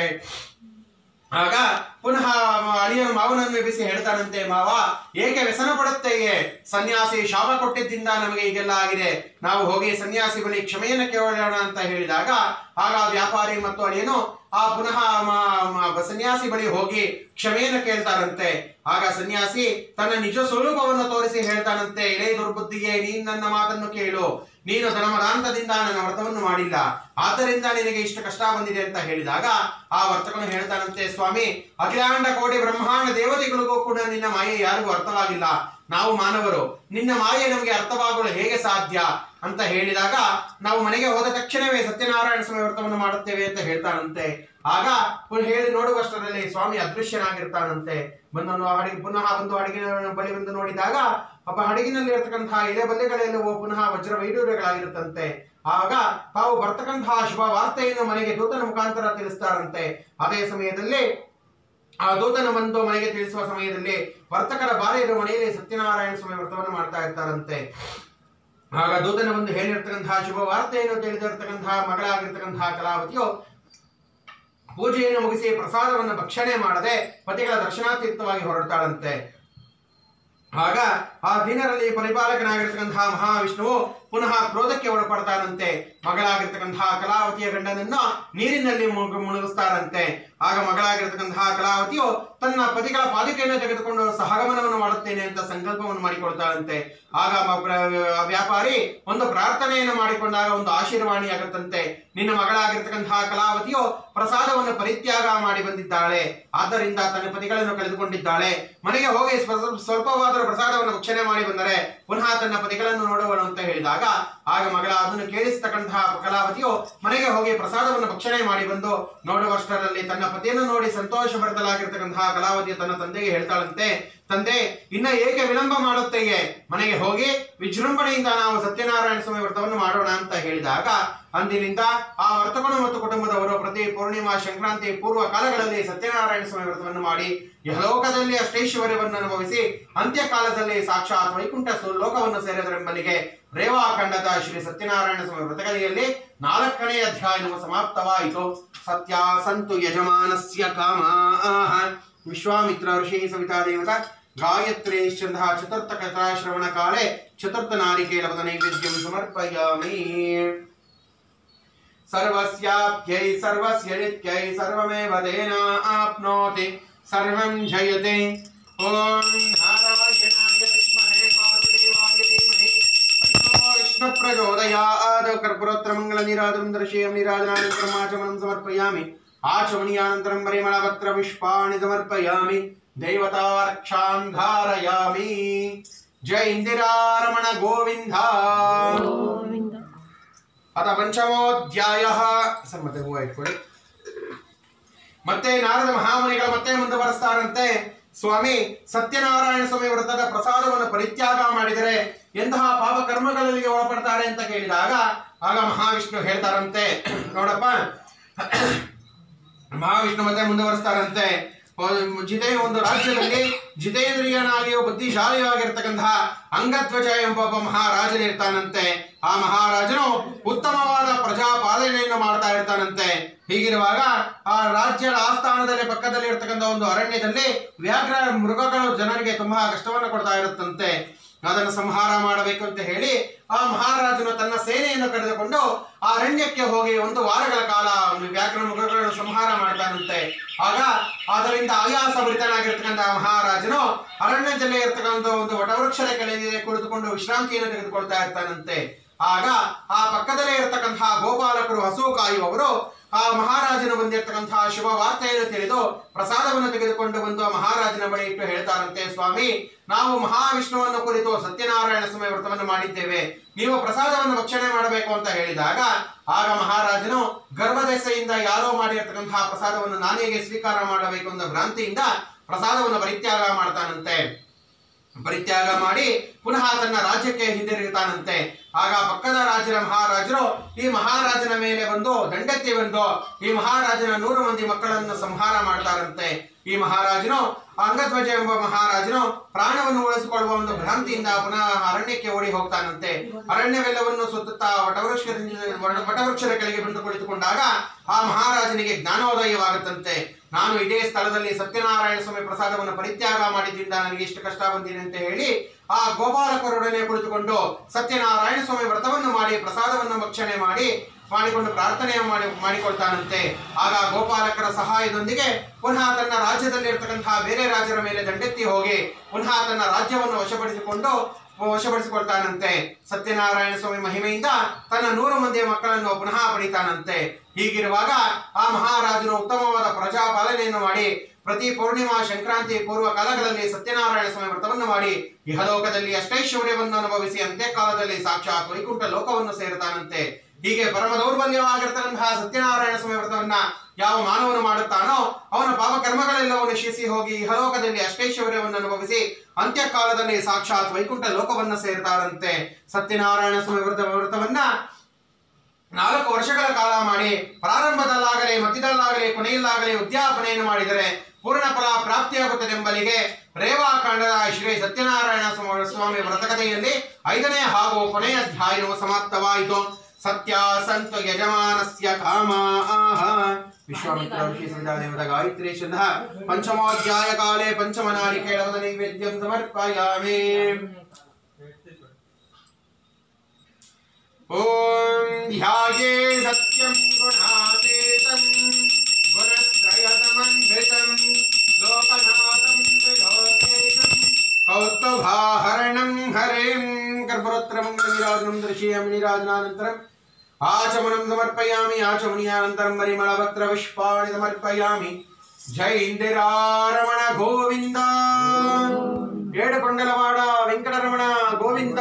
ಆಗ ಪುನಃ ಅಳಿಯನ ಮಾವನನ್ನು ಎಬ್ಬಿಸಿ ಹೇಳ್ತಾನಂತೆ ಮಾವ ಏಕೆ ವ್ಯಸನ ಪಡುತ್ತೆಯೇ ಸನ್ಯಾಸಿ ಶಾಪ ಕೊಟ್ಟಿದ್ದಿಂದ ನಮಗೆ ಈಗೆಲ್ಲ ಆಗಿದೆ ನಾವು ಹೋಗಿ ಸನ್ಯಾಸಿ ಬಳಿ ಕ್ಷಮೆಯನ್ನು ಕೇಳೋಣ ಅಂತ ಹೇಳಿದಾಗ ಆಗ ವ್ಯಾಪಾರಿ ಮತ್ತು ಅಳಿಯನು ಆ ಪುನಃ ಮ- ಮ- ಸನ್ಯಾಸಿ ಬಳಿ ಹೋಗಿ ಕ್ಷಮೆಯನ್ನು ಕೇಳ್ತಾರಂತೆ ಆಗ ಸನ್ಯಾಸಿ ತನ್ನ ನಿಜ ಸ್ವರೂಪವನ್ನು ತೋರಿಸಿ ಹೇಳ್ತಾನಂತೆ ಇಳೇ ದುರ್ಬುದ್ಧಿಗೆ ನೀನ್ ನನ್ನ ಮಾತನ್ನು ಕೇಳು ನೀನು ಧರ್ಮದಾಂತದಿಂದ ನನ್ನ ವ್ರತವನ್ನು ಮಾಡಿಲ್ಲ ಆದ್ದರಿಂದ ನಿನಗೆ ಇಷ್ಟು ಕಷ್ಟ ಬಂದಿದೆ ಅಂತ ಹೇಳಿದಾಗ ಆ ವರ್ತಕನು ಹೇಳ್ತಾನಂತೆ ಸ್ವಾಮಿ ಅಖಿಲಾಂಡ ಕೋಟಿ ಬ್ರಹ್ಮಾಂಡ ದೇವತೆಗಳಿಗೂ ಕೂಡ ನಿನ್ನ ಮಾಯೆ ಯಾರಿಗೂ ಅರ್ಥವಾಗಿಲ್ಲ ನಾವು ಮಾನವರು ನಿನ್ನ ಮಾಯೆ ನಮಗೆ ಅರ್ಥವಾಗಲು ಹೇಗೆ ಸಾಧ್ಯ ಅಂತ ಹೇಳಿದಾಗ ನಾವು ಮನೆಗೆ ಹೋದ ತಕ್ಷಣವೇ ಸತ್ಯನಾರಾಯಣ ಸ್ವಾಮಿ ವ್ರತವನ್ನು ಮಾಡುತ್ತೇವೆ ಅಂತ ಹೇಳ್ತಾನಂತೆ ಆಗ ಪುನಃ ಹೇಳಿ ನೋಡುವಷ್ಟರಲ್ಲಿ ಸ್ವಾಮಿ ಅದೃಶ್ಯನಾಗಿರ್ತಾನಂತೆ ಬಂದು ಹಡಗಿ ಪುನಃ ಬಂದು ಹಡಗಿನ ಬಳಿ ಬಂದು ನೋಡಿದಾಗ ಅಪ್ಪ ಹಡಗಿನಲ್ಲಿ ಇರತಕ್ಕಂತಹ ಎಲೆ ಬಲ್ಲೆಗಳೆಲ್ಲವೂ ಪುನಃ ವಜ್ರ ವೈಡೂರ್ಯಗಳಾಗಿರುತ್ತಂತೆ ಆಗ ತಾವು ಬರ್ತಕ್ಕಂತಹ ಶುಭ ವಾರ್ತೆಯನ್ನು ಮನೆಗೆ ದೂತನ ಮುಖಾಂತರ ತಿಳಿಸ್ತಾರಂತೆ ಅದೇ ಸಮಯದಲ್ಲಿ ಆ ದೂತನ ಬಂದು ಮನೆಗೆ ತಿಳಿಸುವ ಸಮಯದಲ್ಲಿ ವರ್ತಕರ ಬಾರಿಯರು ಮನೆಯಲ್ಲಿ ಸತ್ಯನಾರಾಯಣ ಸ್ವಾಮಿ ವ್ರತವನ್ನು ಮಾಡ್ತಾ ಇರ್ತಾರಂತೆ ಆಗ ದೂತನ ಬಂದು ಹೇಳಿರ್ತಕ್ಕಂತಹ ಶುಭ ವಾರ್ತೆಯನ್ನು ತಿಳಿದಿರ್ತಕ್ಕಂತಹ ಮಗಳಾಗಿರ್ತಕ್ಕಂತಹ ಕಲಾವತಿಯು ಪೂಜೆಯನ್ನು ಮುಗಿಸಿ ಪ್ರಸಾದವನ್ನು ಭಕ್ಷಣೆ ಮಾಡದೆ ಪತಿಗಳ ದರ್ಶನಾತೀರ್ಥವಾಗಿ ಹೊರಡ್ತಾಳಂತೆ ಆಗ ಆ ದಿನರಲ್ಲಿ ಪರಿಪಾಲಕನಾಗಿರ್ತಕ್ಕಂತಹ ಮಹಾವಿಷ್ಣುವು ಪುನಃ ಕ್ರೋಧಕ್ಕೆ ಒಳಪಡ್ತಾನಂತೆ ಮಗಳಾಗಿರ್ತಕ್ಕಂತಹ ಕಲಾವತಿಯ ಗಂಡನನ್ನ ನೀರಿನಲ್ಲಿ ಮುಳುಗು- ಮುಳುಗಿಸ್ತಾರಂತೆ ಆಗ ಮಗಳಾಗಿರ್ತಕ್ಕಂತಹ ಕಲಾವತಿಯು ತನ್ನ ಪತಿಗಳ ಪಾಲಿಕೆಯನ್ನು ತೆಗೆದುಕೊಂಡು ಸಹಗಮನವನ್ನು ಮಾಡುತ್ತೇನೆ ಅಂತ ಸಂಕಲ್ಪವನ್ನು ಮಾಡಿಕೊಳ್ತಾಳಂತೆ ಆಗ ಮ- ಪ್ರ- ವ್ಯಾಪಾರಿ ಒಂದು ಪ್ರಾರ್ಥನೆಯನ್ನು ಮಾಡಿಕೊಂಡಾಗ ಒಂದು ಆಶೀರ್ವಾಣಿ ಆಗುತ್ತಂತೆ ನಿನ್ನ ಮಗಳಾಗಿರ್ತಕ್ಕಂತಹ ಕಲಾವತಿಯು ಪ್ರಸಾದವನ್ನು ಪರಿತ್ಯಾಗ ಮಾಡಿ ಬಂದಿದ್ದಾಳೆ ಆದ್ದರಿಂದ ತನ್ನ ಪತಿಗಳನ್ನು ಕಳೆದುಕೊಂಡಿದ್ದಾಳೆ ಮನೆಗೆ ಹೋಗಿ ಸ್ವ- ಸ್ವಲ್ಪವಾದರೂ ಪ್ರಸಾದವನ್ನು ಭಕ್ಷಣೆ ಮಾಡಿ ಬಂದರೆ ಪುನಃ ತನ್ನ ಪತಿಗಳನ್ನು ನೋಡುವಳು ಅಂತ ಹೇಳಿದಾಗ ಆಗ ಮಗಳ ಅದನ್ನು ಕೇಳಿಸ್ತಕ್ಕಂತಹ ಕಲಾವತಿಯು ಮನೆಗೆ ಹೋಗಿ ಪ್ರಸಾದವನ್ನು ಭಕ್ಷಣೆ ಮಾಡಿ ಬಂದು ನೋಡುವಷ್ಟರಲ್ಲಿ ತನ್ನ ಪತಿಯನ್ನು ನೋಡಿ ಸಂತೋಷ ಭರಿತಲಾಗಿರ್ತಕ್ಕಂತಹ ಕಲಾವತಿಯು ತನ್ನ ತಂದೆಗೆ ಹೇಳ್ತಾಳಂತೆ ತಂದೆ ಇನ್ನ ಏಕೆ ವಿಳಂಬ ಮಾಡುತ್ತೆಯೇ ಮನೆಗೆ ಹೋಗಿ ವಿಜೃಂಭಣೆಯಿಂದ ನಾವು ಸತ್ಯನಾರಾಯಣ ಸ್ವಾಮಿ ವ್ರತವನ್ನು ಮಾಡೋಣ ಅಂತ ಹೇಳಿದಾಗ ಅಂದಿನಿಂದ ಆ ವರ್ತಕನು ಮತ್ತು ಕುಟುಂಬದವರು ಪ್ರತಿ ಪೂರ್ಣಿಮಾ ಸಂಕ್ರಾಂತಿ ಪೂರ್ವ ಕಾಲಗಳಲ್ಲಿ ಸತ್ಯನಾರಾಯಣ ಸ್ವಾಮಿ ವ್ರತವನ್ನು ಮಾಡಿ ಯಹಲೋಕದಲ್ಲಿ ಅಷ್ಟೈಶ್ವರ್ಯವನ್ನು ಅನುಭವಿಸಿ ಅಂತ್ಯಕಾಲದಲ್ಲಿ ಸಾಕ್ಷಾತ್ ವೈಕುಂಠ ಲೋಕವನ್ನು ಸೇರಿದರೆಂಬಲಿಗೆ ರೇವಾಖಂಡದ ಶ್ರೀ ಸತ್ಯನಾರಾಯಣ ಸ್ವಾಮಿ ವ್ರತಕಥೆಯಲ್ಲಿ ನಾಲ್ಕನೇ ಅಧ್ಯಾಯವು ಸಮಾಪ್ತವಾಯಿತು ಸತ್ಯ ಸಂತು ಯಜಮಾನಸ್ಯ ಕಾಮ ವಿಶ್ವಾಮಿತ್ರ ಋಷಿ ಸವಿತಾ ದೇವತಾ ಗಾಯತ್ರಿ ಛಂದ ಚತುರ್ಥ ಕಥಾ ಶ್ರವಣ ಕಾಲೆ ಚತುರ್ಥ ನಾರಿಕೇಲವದ ನೈವೇದ್ಯಂ ಸಮರ್ಪಯಾಮಿ ಸರ್ವಸ್ಯಾಪ್ಯೈ ಸರ್ವಸ್ಯ ನಿತ್ಯೈ ಸರ್ವಮೇವ ತೇನ ಆಪ್ನೋತಿ ಸರ್ವಂ ಜಯತೆ ಓಂ ನಾರಾಯಣಾಯ ವಿದ್ಮಹೇ ವಾಸುದೇವಾಯ ಧೀಮಹಿ ತನ್ನೋ ವಿಷ್ಣು ಪ್ರಚೋದಯಾತ್ ಕರ್ಪೂರೋತ್ರ ಮಂಗಲ ನೀರಾಜನಂ ದರ್ಶಯಂ ನೀರಾಜನಾನಂತರಂ ಆಚಮನಂ ಸಮರ್ಪಯಾಮಿ ಆಚಮನೀಯಾನಂತರಂ ಪರಿಮಳಪತ್ರ ಪುಷ್ಪಾಣಿ ಸಮರ್ಪಯಾಮಿ ದೇವತಾ ರಕ್ಷಾಂ ಧಾರಯಾಮಿ ಜಯ ಇಂದಿರಾರಮಣ ಗೋವಿಂದ ಅಥ ಪಂಚಮೋಧ್ಯಾಯ ಸರ್ ಮತ್ತೆ ಹೂವ ಇಟ್ಕೊಳ್ಳಿ ಮತ್ತೆ ನಾರದ ಮಹಾಮುನಿಗಳು ಮತ್ತೆ ಮುಂದುವರೆಸ್ತಾರಂತೆ ಸ್ವಾಮಿ ಸತ್ಯನಾರಾಯಣ ಸ್ವಾಮಿ ವ್ರತದ ಪ್ರಸಾದವನ್ನು ಪರಿತ್ಯಾಗ ಮಾಡಿದರೆ ಎಂತಹ ಪಾಪ ಕರ್ಮಗಳಲ್ಲಿ ಒಳಪಡ್ತಾರೆ ಅಂತ ಕೇಳಿದಾಗ ಆಗ ಮಹಾವಿಷ್ಣು ಹೇಳ್ತಾರಂತೆ ನೋಡಪ್ಪ ಮಹಾವಿಷ್ಣು ಮತ್ತೆ ಮುಂದುವರಿಸ್ತಾರಂತೆ ಒ- ಜಿತೆ ಒಂದು ರಾಜ್ಯದಲ್ಲಿ ಜಿತೇಂದ್ರಿಯನಾಗಿಯೂ ಬುದ್ಧಿಶಾಲಿಯಾಗಿರ್ತಕ್ಕಂತಹ ಅಂಗಧ್ವಜ ಎಂಬ ಒಬ್ಬ ಮಹಾರಾಜನಿರ್ತಾನಂತೆ ಆ ಮಹಾರಾಜನು ಉತ್ತಮವಾದ ಪ್ರಜಾಪಾಲನೆಯನ್ನು ಮಾಡ್ತಾ ಇರ್ತಾನಂತೆ ಹೀಗಿರುವಾಗ ಆ ರಾಜ್ಯದ ಆಸ್ಥಾನದಲ್ಲಿ ಪಕ್ಕದಲ್ಲಿ ಇರ್ತಕ್ಕಂಥ ಒಂದು ಅರಣ್ಯದಲ್ಲಿ ವ್ಯಾಘ್ರ ಮೃಗಗಳು ಜನರಿಗೆ ತುಂಬಾ ಕಷ್ಟವನ್ನು ಕೊಡ್ತಾ ಇರುತ್ತಂತೆ ಅದನ್ನು ಸಂಹಾರ ಮಾಡಬೇಕು ಅಂತ ಹೇಳಿ ಆ ಮಹಾರಾಜನು ತನ್ನ ಸೇನೆಯನ್ನು ಕರೆದುಕೊಂಡು ಆ ಅರಣ್ಯಕ್ಕೆ ಹೋಗಿ ಒಂದು ವಾರಗಳ ಕಾಲ ವ್ಯಾಘ್ರ ಮೃಗಗಳನ್ನು ಸಂಹಾರ ಮಾಡ್ತಾನಂತೆ ಆಗ ಅದರಿಂದ ಆಯಾಸ ಭರಿತನಾಗಿರ್ತಕ್ಕಂಥ ಆ ಮಹಾರಾಜನು ಅರಣ್ಯದಲ್ಲೇ ಇರ್ತಕ್ಕಂಥ ಒಂದು ವಟವೃಕ್ಷದ ಕೆಳಗೆ ಕುಳಿತುಕೊಂಡು ವಿಶ್ರಾಂತಿಯನ್ನು ತೆಗೆದುಕೊಳ್ತಾ ಇರ್ತಾನಂತೆ ಆಗ ಆ ಪಕ್ಕದಲ್ಲೇ ಇರತಕ್ಕಂತಹ ಗೋಪಾಲಕರು ಹಸು ಕಾಯುವವರು ಆ ಮಹಾರಾಜನು ಬಂದಿರತಕ್ಕಂತಹ ಶುಭ ವಾರ್ತೆಯನ್ನು ತಿಳಿದು ಪ್ರಸಾದವನ್ನು ತೆಗೆದುಕೊಂಡು ಬಂದು ಆ ಮಹಾರಾಜನ ಬಳಿ ಇಟ್ಟು ಹೇಳ್ತಾರಂತೆ ಸ್ವಾಮಿ ನಾವು ಮಹಾವಿಷ್ಣುವನ್ನು ಕುರಿತು ಸತ್ಯನಾರಾಯಣ ಸ್ವಾಮಿ ವ್ರತವನ್ನು ಮಾಡಿದ್ದೇವೆ ನೀವು ಪ್ರಸಾದವನ್ನು ಭಕ್ಷಣೆ ಮಾಡಬೇಕು ಅಂತ ಹೇಳಿದಾಗ ಆಗ ಮಹಾರಾಜನು ಗರ್ಭದೆಸೆಯಿಂದ ಯಾರೋ ಮಾಡಿರ್ತಕ್ಕಂತಹ ಪ್ರಸಾದವನ್ನು ನಾನೇಗೆ ಸ್ವೀಕಾರ ಮಾಡಬೇಕು ಅನ್ನೋ ಭ್ರಾಂತಿಯಿಂದ ಪ್ರಸಾದವನ್ನು ಪರಿತ್ಯಾಗ ಮಾಡ್ತಾನಂತೆ ಪರಿತ್ಯಾಗ ಮಾಡಿ ಪುನಃ ತನ್ನ ರಾಜ್ಯಕ್ಕೆ ಹಿಂದಿರುಗುತ್ತಾನಂತೆ ಆಗ ಪಕ್ಕದ ರಾಜ್ಯದ ಮಹಾರಾಜರು ಈ ಮಹಾರಾಜನ ಮೇಲೆ ಬಂದು ದಂಡೆತ್ತಿ ಬಂದು ಈ ಮಹಾರಾಜನ ನೂರು ಮಂದಿ ಮಕ್ಕಳನ್ನು ಸಂಹಾರ ಮಾಡ್ತಾರಂತೆ ಈ ಮಹಾರಾಜನು ಅಂಗಧ್ವಜ ಎಂಬ ಮಹಾರಾಜನು ಪ್ರಾಣವನ್ನು ಉಳಿಸಿಕೊಳ್ಳುವ ಒಂದು ಭ್ರಾಂತಿಯಿಂದ ಪುನಃ ಅರಣ್ಯಕ್ಕೆ ಓಡಿ ಹೋಗ್ತಾನಂತೆ ಅರಣ್ಯವೆಲ್ಲವನ್ನು ಸುತ್ತುತ್ತಾ ವಟವೃಕ್ಷದಿಂದ ವಟವೃಕ್ಷದ ಕೆಳಗೆ ಬಂದು ಕುಳಿತುಕೊಂಡಾಗ ಆ ಮಹಾರಾಜನಿಗೆ ಜ್ಞಾನೋದಯವಾಗುತ್ತಂತೆ ನಾನು ಇದೇ ಸ್ಥಳದಲ್ಲಿ ಸತ್ಯನಾರಾಯಣ ಸ್ವಾಮಿ ಪ್ರಸಾದವನ್ನು ಪರಿತ್ಯಾಗ ಮಾಡಿದ್ರಿಂದ ನನಗೆ ಇಷ್ಟು ಕಷ್ಟ ಬಂದಿದೆ ಅಂತ ಹೇಳಿ ಆ ಗೋಪಾಲಕರೊಡನೆ ಕುಳಿತುಕೊಂಡು ಸತ್ಯನಾರಾಯಣ ಸ್ವಾಮಿ ವ್ರತವನ್ನು ಮಾಡಿ ಪ್ರಸಾದವನ್ನು ಭಕ್ಷಣೆ ಮಾಡಿ ಮಾಡಿಕೊಂಡು ಪ್ರಾರ್ಥನೆ ಮಾಡಿ ಮಾಡಿಕೊಳ್ತಾನಂತೆ ಆಗ ಗೋಪಾಲಕರ ಸಹಾಯದೊಂದಿಗೆ ಪುನಃ ತನ್ನ ರಾಜ್ಯದಲ್ಲಿ ಇರ್ತಕ್ಕಂತಹ ಬೇರೆ ರಾಜರ ಮೇಲೆ ದಂಡೆತ್ತಿ ಹೋಗಿ ಪುನಃ ತನ್ನ ರಾಜ್ಯವನ್ನು ವಶಪಡಿಸಿಕೊಂಡು ವಶಪಡಿಸಿಕೊಳ್ತಾನಂತೆ ಸತ್ಯನಾರಾಯಣ ಸ್ವಾಮಿ ಮಹಿಮೆಯಿಂದ ತನ್ನ ನೂರು ಮಂದಿಯ ಮಕ್ಕಳನ್ನು ಪುನಃ ಪಡಿತಾನಂತೆ ಹೀಗಿರುವಾಗ ಆ ಮಹಾರಾಜನು ಉತ್ತಮವಾದ ಪ್ರಜಾಪಾಲನೆಯನ್ನು ಮಾಡಿ ಪ್ರತಿ ಪೂರ್ಣಿಮಾ ಸಂಕ್ರಾಂತಿ ಪೂರ್ವ ಕಾಲಗಳಲ್ಲಿ ಸತ್ಯನಾರಾಯಣ ಸ್ವಾಮಿ ವ್ರತವನ್ನು ಮಾಡಿ ಇಹಲೋಕದಲ್ಲಿ ಅಷ್ಟೈಶ್ವರ್ಯವನ್ನು ಅನುಭವಿಸಿ ಅಂತ್ಯಕಾಲದಲ್ಲಿ ಸಾಕ್ಷಾತ್ ವೈಕುಂಠ ಲೋಕವನ್ನು ಸೇರುತ್ತಾನಂತೆ ಹೀಗೆ ಪರಮ ದೌರ್ಬಲ್ಯವಾಗಿರ್ತಕ್ಕಂತಹ ಸತ್ಯನಾರಾಯಣ ಸ್ವಾಮಿ ವ್ರತವನ್ನ ಯಾವ ಮಾನವನು ಮಾಡುತ್ತಾನೋ ಅವನ ಪಾಪ ಕರ್ಮಗಳೆಲ್ಲವೂ ನಶಿಸಿ ಹೋಗಿ ಇಹಲೋಕದಲ್ಲಿ ಅಷ್ಟೈಶ್ವರ್ಯವನ್ನು ಅನುಭವಿಸಿ ಅಂತ್ಯಕಾಲದಲ್ಲಿ ಸಾಕ್ಷಾತ್ ವೈಕುಂಠ ಲೋಕವನ್ನು ಸೇರ್ತಾರಂತೆ ಸತ್ಯನಾರಾಯಣ ಸ್ವಾಮಿ ವ್ರತ ವ್ರತವನ್ನ ನಾಲ್ಕು ವರ್ಷಗಳ ಕಾಲ ಮಾಡಿ ಪ್ರಾರಂಭದಲ್ಲಾಗಲಿ ಮಧ್ಯದಲ್ಲಾಗಲಿ ಕೊನೆಯಲ್ಲಾಗಲಿ ಉದ್ಯಾಪನೆಯನ್ನು ಮಾಡಿದರೆ ಪೂರ್ಣ ಫಲ ಪ್ರಾಪ್ತಿಯಾಗುತ್ತದೆಂಬಲಿಗೆ ರೇವಾಕಾಂಡದ ಶ್ರೀ ಸತ್ಯನಾರಾಯಣ ಸ್ವಾಮಿ- ಸ್ವಾಮಿ ವ್ರತಕಥೆಯಲ್ಲಿ ಐದನೇ ಹಾಗೂ ಕೊನೆಯ ಅಧ್ಯಾಯವು ಸಮಾಪ್ತವಾಯಿತು ಸತ್ಯ ಸಂತ ಯಜಮಾನಸ್ಯ ಕಾಮ ವಿಶ್ವಾಮಿತ್ರ ಋಷಿ ಸಂಧ್ಯಾದೇವದ ಗಾಯತ್ರಿ ಶುದ್ಧ ಪಂಚಮೋಧ್ಯಾಯ ಕಾಲೇ ಪಂಚಮನಾರಿ ಕೇಳವದ ನೈವೇದ್ಯಂ ಸಮರ್ಪಯಾಮಿ ॐ ध्याये सत्यं गुणातीतं गुणत्रयसमन्वितं लोकनाथं त्रिलोकेशं कौस्तुभाहरणं हरिं कर्पूरोत्तरमङ्गलनिराजनं दर्शयामि निराजनानन्तरम् आचमनं समर्पयामि आचमनीयानन्तरं परिमलपत्रपुष्पाणि समर्पयामि जय इन्दिरारमण गोविन्द ಏಡುಕೊಂಡಲವಾಡ ವೆಂಕಟರಮಣ ಗೋವಿಂದ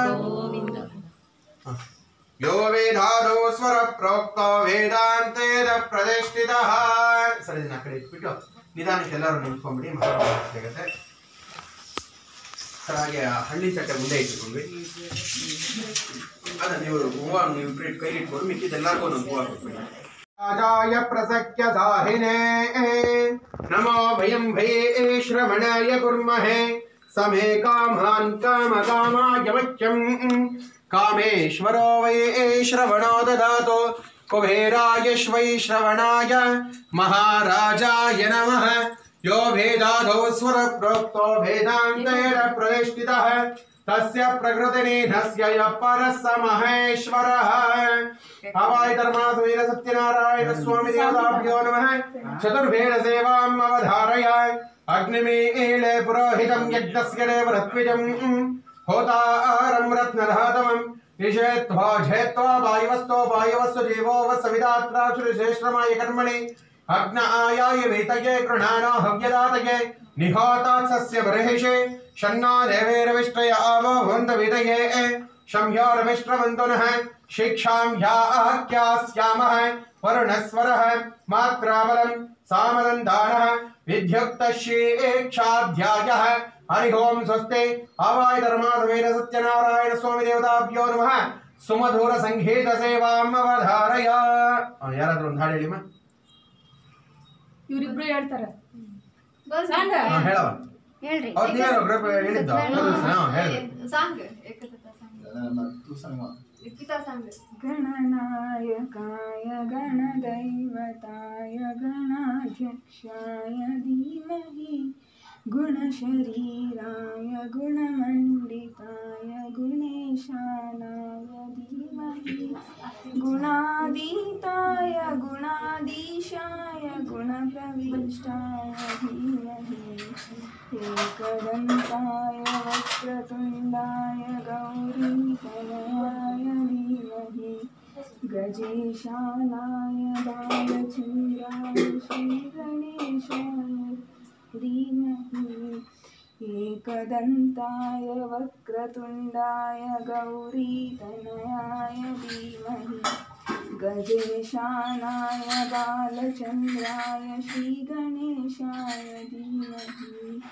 ಯೋ ವೇದಾದೋ ಸ್ವರ ಪ್ರೋಕ್ತ ವೇದಾಂತೇದ ಪ್ರತಿಷ್ಠಿತ ಸರಿ ಇದನ್ನ ಆ ಕಡೆ ಇಟ್ಬಿಟ್ಟು ನಿಧಾನಕ್ಕೆ ಎಲ್ಲರೂ ನಿಂತ್ಕೊಂಡ್ಬಿಡಿ ಮಾತಾಡಬೇಕಾಗತ್ತೆ ಸರ್ ಹಾಗೆ ಆ ಹಳ್ಳಿ ತಟ್ಟೆ ಮುಂದೆ ಇಟ್ಕೊಂಡ್ವಿ ಅದ ನೀವು ಹೂವ ನೀವು ಇಬ್ರು ಕೈ ಇಟ್ಕೊಂಡು ಮಿಕ್ಕಿದೆಲ್ಲರಿಗೂ ಒಂದೊಂದು ಹೂವ ಕೊಟ್ಬಿಡಿ ರಾಜಾಯ ಪ್ರಸಕ್ಯ ಸಾಹಿನೇ ನಮೋ ಭಯಂ ಭಯೇ ಶ್ರವಣಾಯ ಕುರ್ಮಹೇ ಸಮೇ ಕಾಮಾನ್ ಕಾಮ ಕಾಮಾಯ ಮಚ್ಯಂ ಕಾಮೇಶ್ವರೋ ವೈ ಶ್ರವಣೋ ದದಾತು ಕುಬೇರಾಯಶ್ವೈ ಶ್ರವಣಾಯ ಮಹಾರಾಜಾಯ ನಮಃ यो भेदाधौ स्वर प्रोक्तो भेदान्तेन प्रतिष्ठितः तस्य प्रकृतिनिधस्य यः परः स महेश्वरः हवाय धर्मासुवीर सत्यनारायण स्वामी देवताभ्यो नमः चतुर्भेद सेवाम् अवधारय अग्निमीले पुरोहितं यज्ञस्य देवरत्विजम् होतारं रत्नधातमम् निषेत्वा झेत्वा वायुवस्तो वायुवस्तु जीवो वस्विदात्रा श्रीश्रेष्ठमाय कर्मणि अग्न आयाय वेतये गृणानो हव्यदातये निहोतात् सस्य बर्हिषे शन्नो देवेरविष्टय आवो वन्द वेदये शम्योरविष्ट्रवन्तु नः शिक्षां ह्याख्यास्यामः वरुणस्वरः मात्राबलं सामदन्तानः विद्युक्तशीक्षाध्यायः हरि ओं स्वस्ति आवाय धर्मासवेन सत्यनारायण स्वामी देवताभ्यो नमः ಸುಮಧುರ ಸಂಗೀತ ಸೇವಾಂ ಅವಧಾರಯ ಯಾರಾದ್ರೂ ಒಂದು ಹಾಡು ಹೇಳಿಮ್ಮ ಇವ್ರಿಬ್ರು ಹೇಳ್ತಾರೆ ಸಾಂಗ್ ಹಾ, ಹೇಳವ ಹೇಳ್ರಿ ಅವ್ರು ನೀವೇನು ಒಬ್ರೊಬ್ರು ಹೇಳಿದ್ದು ಹಾ ಹೇಳಿದ್ರು ಸಾಂಗ್ ಏಕತಾ ಸಾಂಗ್ ಮತ್ತು ಸಂಗಮ ಲಿಖಿತಾ ಸಾಂಗ್ गणनायकाय गणदैवताय गणाध्यक्षाय धीमहि गुणशरीराय गुणमण्डिताय गुणेशानाय धीमहि गुणातीताय गुणाधीशाय गुणप्रविष्टाय धीमहि एकदन्ताय वक्रतुण्डाय गौरीतनयाय धीमहि गजेशानाय बालचन्द्राय श्रीगणेशाय धीमहि एकदन्ताय वक्रतुण्डाय गौरीतनयाय धीमहि गजेशानाय बालचन्द्राय श्रीगणेशाय धीमहि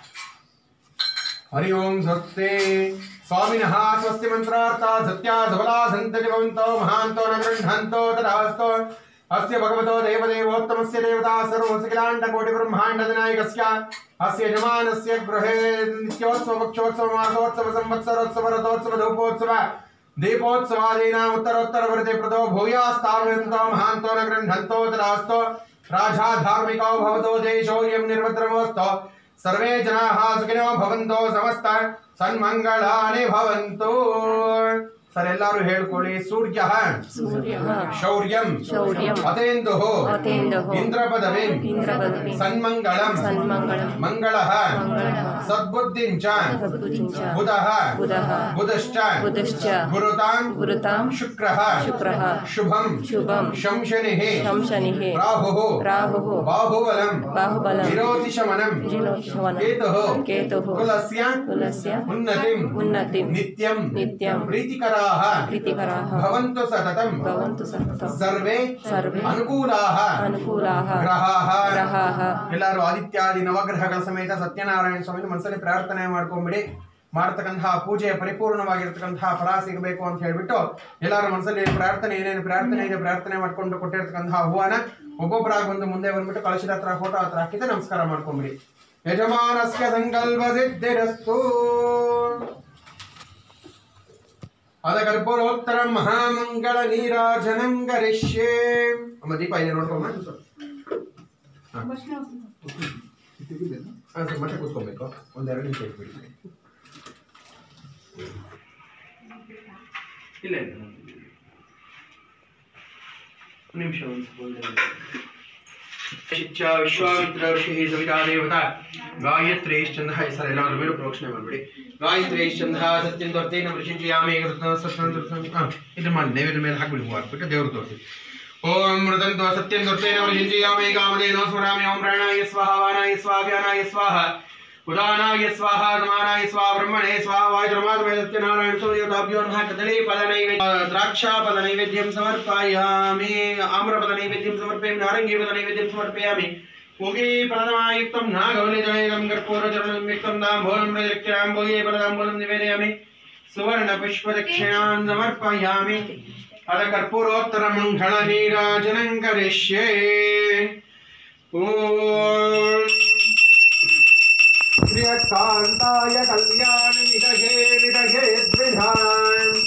हरि ओम स्वस्ति स्वामिनः स्वस्ति मन्त्रार्था सत्या सबला सन्तति भवन्तो महान्तो न गृह्णन्तो तदास्तो अस्य भगवतो देवदेवोत्तमस्य देवता सर्वसकिलाण्डकोटिब्रह्माण्डनायकस्य अस्य यजमानस्य गृहे नित्योत्सव पक्षोत्सव मासोत्सव संवत्सरोत्सव रथोत्सव धूपोत्सव दीपोत्सवादीनाम् उत्तरोत्तरवर्ते प्रतो भूयास्तावन्तो महान्तो न गृह्णन्तो तदास्तो राजा धार्मिको भवतो देशोऽयं निर्भद्रमोऽस्तो सर्वे जनाः सुखिनो भवन्तो समस्त सन्मङ्गलानि भवन्तु ಸರ್ ಎಲ್ಲರೂ ಹೇಳ್ಕೊಳ್ಳಿ ಸೂರ್ಯ ಶೌರ್ಯಂ ಶೌರ್ಯಂ ಅತೇಂದು ಅತೇಂದುಃ ಇಂದ್ರಪದವಿಂ ಇಂದ್ರಪದವಿಂ ಸನ್ಮಂಗಳಂ ಸನ್ಮಂಗಳಂ ಮಂಗಳಃ ಮಂಗಳಃ ಸದ್ಬುದ್ಧಿಂ ಚ ಸದ್ಬುದ್ಧಿಂ ಚ ಬುಧಃ ಬುಧಃ ಬುಧಶ್ಚ ಬುಧಶ್ಚ ಗುರುತಾಂ ಗುರುತಾಂ ಶುಕ್ರಃ ಶುಕ್ರಃ ಶುಭಂ ಶುಭಂ ಶಂ ಶನಿಃ ಶಂ ಶನಿಃ ರಾಹುಃ ರಾಹುಃ ಬಾಹುಬಲಂ ಬಾಹುಬಲಂ ವಿರೋಧಿಶಮನಂ ಜಿನೋಶವನಂ ಕೇತುಃ ಕೇತುಃ ಕುಲಸ್ಯ ಕುಲಸ್ಯ ಉನ್ನತಿಂ ಉನ್ನತಿಂ ನಿತ್ಯಂ ನಿತ್ಯಂ ಪ್ರೀತಿಕರಾः ಪ್ರೀತಿಕರಾः ಭವಂತು ಸತತಂ ಭವಂತು ಸತತಂ ಸರ್ವೇ ಸರ್ವೇ ಅನುಕೂಲಾः ಅನುಕೂಲಾः ಗ್ರಹಾः ಗ್ರಹಾः ಎಲ್ಲರೂ ಆದಿತ್ಯಾದಿ ನವಗ್ರಹಗಳ ಸಮೇತ ಸತ್ಯನಾರಾಯಣ ಸ್ವಾಮಿ ಮನಸ್ಸಲ್ಲಿ ಪ್ರಾರ್ಥನೆ ಮಾಡ್ಕೊಂಬಿಡಿ ಮಾಡ್ತಕ್ಕಂತಹ ಪೂಜೆ ಪರಿಪೂರ್ಣವಾಗಿರ್ತಕ್ಕಂತಹ ಫಲ ಸಿಗಬೇಕು ಅಂತ ಹೇಳ್ಬಿಟ್ಟು ಎಲ್ಲರ ಮನಸ್ಸಲ್ಲಿ ಪ್ರಾರ್ಥನೆ ಏನೇನು ಪ್ರಾರ್ಥನೆ ಇದೆ ಪ್ರಾರ್ಥನೆ ಮಾಡ್ಕೊಂಡು ಕೊಟ್ಟಿರ್ತಕ್ಕಂತಹ ಹೂವನ ಒಬ್ಬೊಬ್ಬರಾಗಿ ಬಂದು ಮುಂದೆ ಬಂದ್ಬಿಟ್ಟು ಕಳಶದ ಹತ್ರ ಫೋಟೋ ಹತ್ರ ಹಾಕಿದ್ರೆ ನಮಸ್ಕಾರ ಮಾಡ್ಕೊಂಬಿಡಿ ಯಜಮಾನಸ್ಯ ಸಂಕಲ್ಪ ಸಿದ್ಧಿರಸ್ತು ಅದ ಕರ್ಪೂರೋತ್ತರ ಮಹಾಮಂಗಳ ನೀರಾಜನಂ ಗರಿಷ್ಯೇ ಅಮ್ಮ ದೀಪ ಇದೆ ನೋಡ್ಕೊಂಬ ಇಟ್ಟಿದ್ದೇನೆ ಹಾ ಸರ್ ಮತ್ತೆ ಕೂತ್ಕೊಬೇಕು ಒಂದೆರಡು ನಿಮಿಷ ಇಟ್ಬಿಡಿ ಇಲ್ಲ ಇಲ್ಲ ಒಂದು ನಿಮಿಷ ಒಂದು ಒಂದೆರಡು ಶಿಕ್ಷ ವಿಶ್ವಾಮಿತ್ರ ಋಷಿ ಸವಿತಾ ದೇವತಾ ಗಾಯತ್ರಿ ಚಂದ ಸರ್ ಎಲ್ಲರೂ ಮೇಲೂ ಪ್ರೋಕ್ಷಣೆ ಮಾಡ್ಬಿಡಿ ಗಾಯತ್ರಿ ಚಂದ ಸತ್ಯಂ ತೋರ್ತೆ ನಮ್ಮ ಋಷಿಂಚಿಯಾಮೇ ಇದು ಮಾಡಿ ನೈವೇದ್ಯ ಮೇಲೆ ಹಾಕ್ಬಿಡಿ ಹೂವು ಹಾಕ್ಬಿಟ್ಟು ದೇವರು ತೋರಿಸಿ ಓಂ ಮೃದಂತು ಸತ್ಯಂ ತೋರ್ತೆ ನಮ್ಮ ಋಷಿಂಚಿಯಾಮೇ ಕಾಮಧೇನೋ ಸ್ಮರಾಮಿ ಓಂ ಪ್ರಾಣಾಯ ಸ್ವಾಹ ವಾನಾಯ ಸ್ವಾಹ ವ್ಯಾನಾಯ ಸ್ವಾಹ ಉದಾನಾಯ ಸ್ವಾಹ ಸಮಾನಾಯ ಸ್ವಾಹ ಬ್ರಹ್ಮಣೇ ಸ್ವಾಹ ವಾಯುರ್ಮಾತಮೇ ಸತ್ಯನಾರಾಯಣ ಸೂರ್ಯೋದಾಭ್ಯೋ ನಮಃ ಕದಳಿ ಪದ ನೈವೇದ್ಯ ದ್ರಾಕ್ಷಾ ಪದ ನೈವೇದ್ಯಂ ಸಮರ್ಪಯಾಮಿ ಆಮ್ರ ಪದ ನೈವೇದ್ಯಂ ಸಮರ್ಪಯಾಮಿ ನಾರಂಗಿ ಪದ ನೈವೇದ್ಯಂ ಸಮರ್ಪಯಾಮಿ ಭೋಗಿ ಪದಮಾಯುಕ್ತಂ ನಾಗವಲಿಜಯಂ ಕರ್ಪೂರಚರಣಂ ಯುಕ್ತಂ ದಾಂಭೋಲಂ ಪ್ರಜಕ್ಷ್ಯಾಂ ಭೋಗಿ ಪದದಾಂಭೋಲಂ ನಿವೇದಯಾಮಿ ಸುವರ್ಣ ಪುಷ್ಪ ದಕ್ಷಿಣಾನ್ ಸಮರ್ಪಯಾಮಿ ಅದ ಕರ್ಪೂರೋತ್ತರ ಮಂಗಳ ನೀರಾಜನಂ ಕರಿಷ್ಯೆ ಓಂ ಶ್ರೀಯಕಾಂತಾಯ ಕಲ್ಯಾಣ ನಿಧಯೇ ನಿಧಯೇ ದ್ವಿಧಾನ್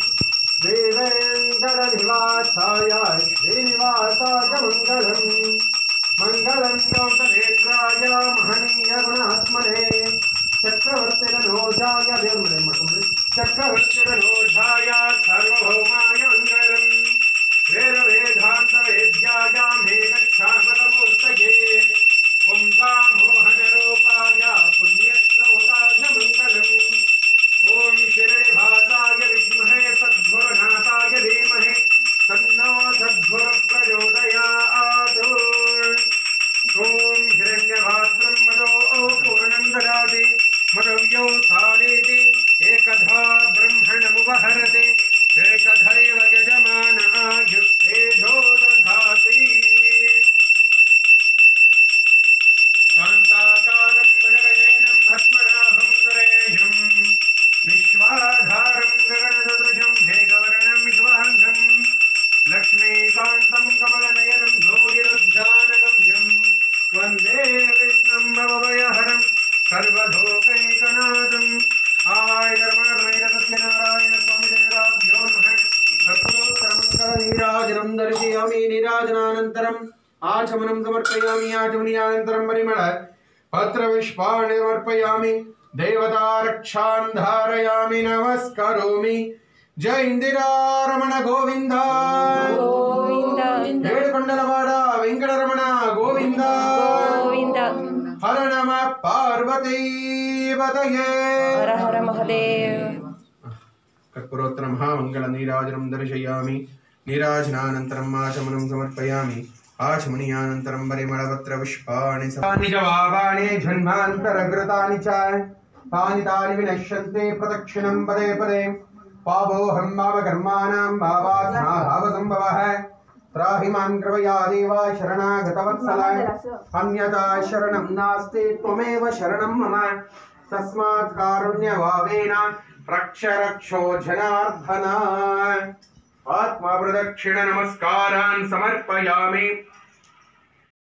ಶ್ರೀವೆಂಕಟನಿವಾಸಾಯ ಶ್ರೀನಿವಾಸಾಯ ಮಂಗಳಂ ಮಂಗಳಂ ಗೌತಮೇಂದ್ರಾಯ ಮಹನೀಯ ಗುಣಾತ್ಮನೆ ಚಕ್ರವರ್ತಿರನೋಜಾಯ ದೇವ್ರ ಮಾಡ್ಕೊಂಡ್ರಿ ಚಕ್ರವರ್ತಿರನೋಜಾಯ ಸಾರ್ವಭೌಮಾಯ ಮಂಗಳಂ ವೇದ ವೇದಾಂತ ವೇದ್ಯಾಯ ಮೇಘಶ್ಯಾಮಲಮೂರ್ತಯೇ ಓಂಕಾಮೋಹನ ರೂಪಾಯ ಪುಣ್ಯಶ್ಲೋಕಾಯ ಮಂಗಳಂ ಓಂ ಶಿರಡಿಭಾಸಾಯ ವಿದ್ಮಹೇ ಸದ್ಗುರುನಾಥಾಯ ಧೀಮಹಿ ತನ್ನೋ ಸದ್ಗುರು ಪ್ರಚೋದಯಾತ್ ಓಂ ಹಿರಣ್ಯಭಾಸ್ರಂ ಮದೋ ಪೂರ್ಣಂ ದದಾತಿ ಮದವ್ಯೋ ಸಾನೇತಿ ಏಕಧಾ ಬ್ರಹ್ಮಣಮುಪಹರತೆ ಏಕಧೈವ ಯಜಮಾನ ಆಯುತ್ತೇಜೋ ದಧಾತಿ शान्ताकारं भजगयेनं भस्मनाभं सुरेशं विश्वाधारं गगनसदृशं मेघवर्णं शिवाङ्गं लक्ष्मीकान्तं कमलनयनं भोगिरुद्धानगम्यं वन्दे विष्णुं भवभयहरं सर्वलोकैकनाथम् आवाय धर्मधर्मैरसत्यनारायण स्वामिदेवराभ्यो नमः कर्पूरोत्तरमङ्गलनीराजनं दर्शयामि निराजनानन्तरम् आचमनं समर्पयामि आचमनीयानन्तरं परिमळ पत्रविष्पाणि समर्पयामि देवतारक्षान् धारयामि नमस्करोमि जय इन्दिरारमण गोविन्द ಗೋವಿಂದ ಏಳುಕೊಂಡಲವಾಡ ವೆಂಕಟರಮಣ ಗೋವಿಂದ ಗೋವಿಂದ ಹರ ನಮ ಪಾರ್ವತೀವತಯೇ ಹರ ಹರ ಮಹದೇವ್ कर्पूरोत्तर महामङ्गल नीराजनं दर्शयामि नीराजनानन्तरम् आचमनं समर्पयामि आचमनीयानन्तरं परिमलपत्रपुष्पाणि निजवावाणि जन्मान्तरकृतानि च तानि तानि विनश्यन्ते प्रदक्षिणं पदे पदे पापोऽहं भावकर्माणां भावात्माभावसम्भवः त्राहि मां कृपया देव शरणागतवत्सल अन्यथा शरणं नास्ति त्वमेव शरणं मम तस्मात् कारुण्यभावेन रक्ष रक्षो जनार्दन आत्मप्रदक्षिण नमस्कारान् समर्पयामि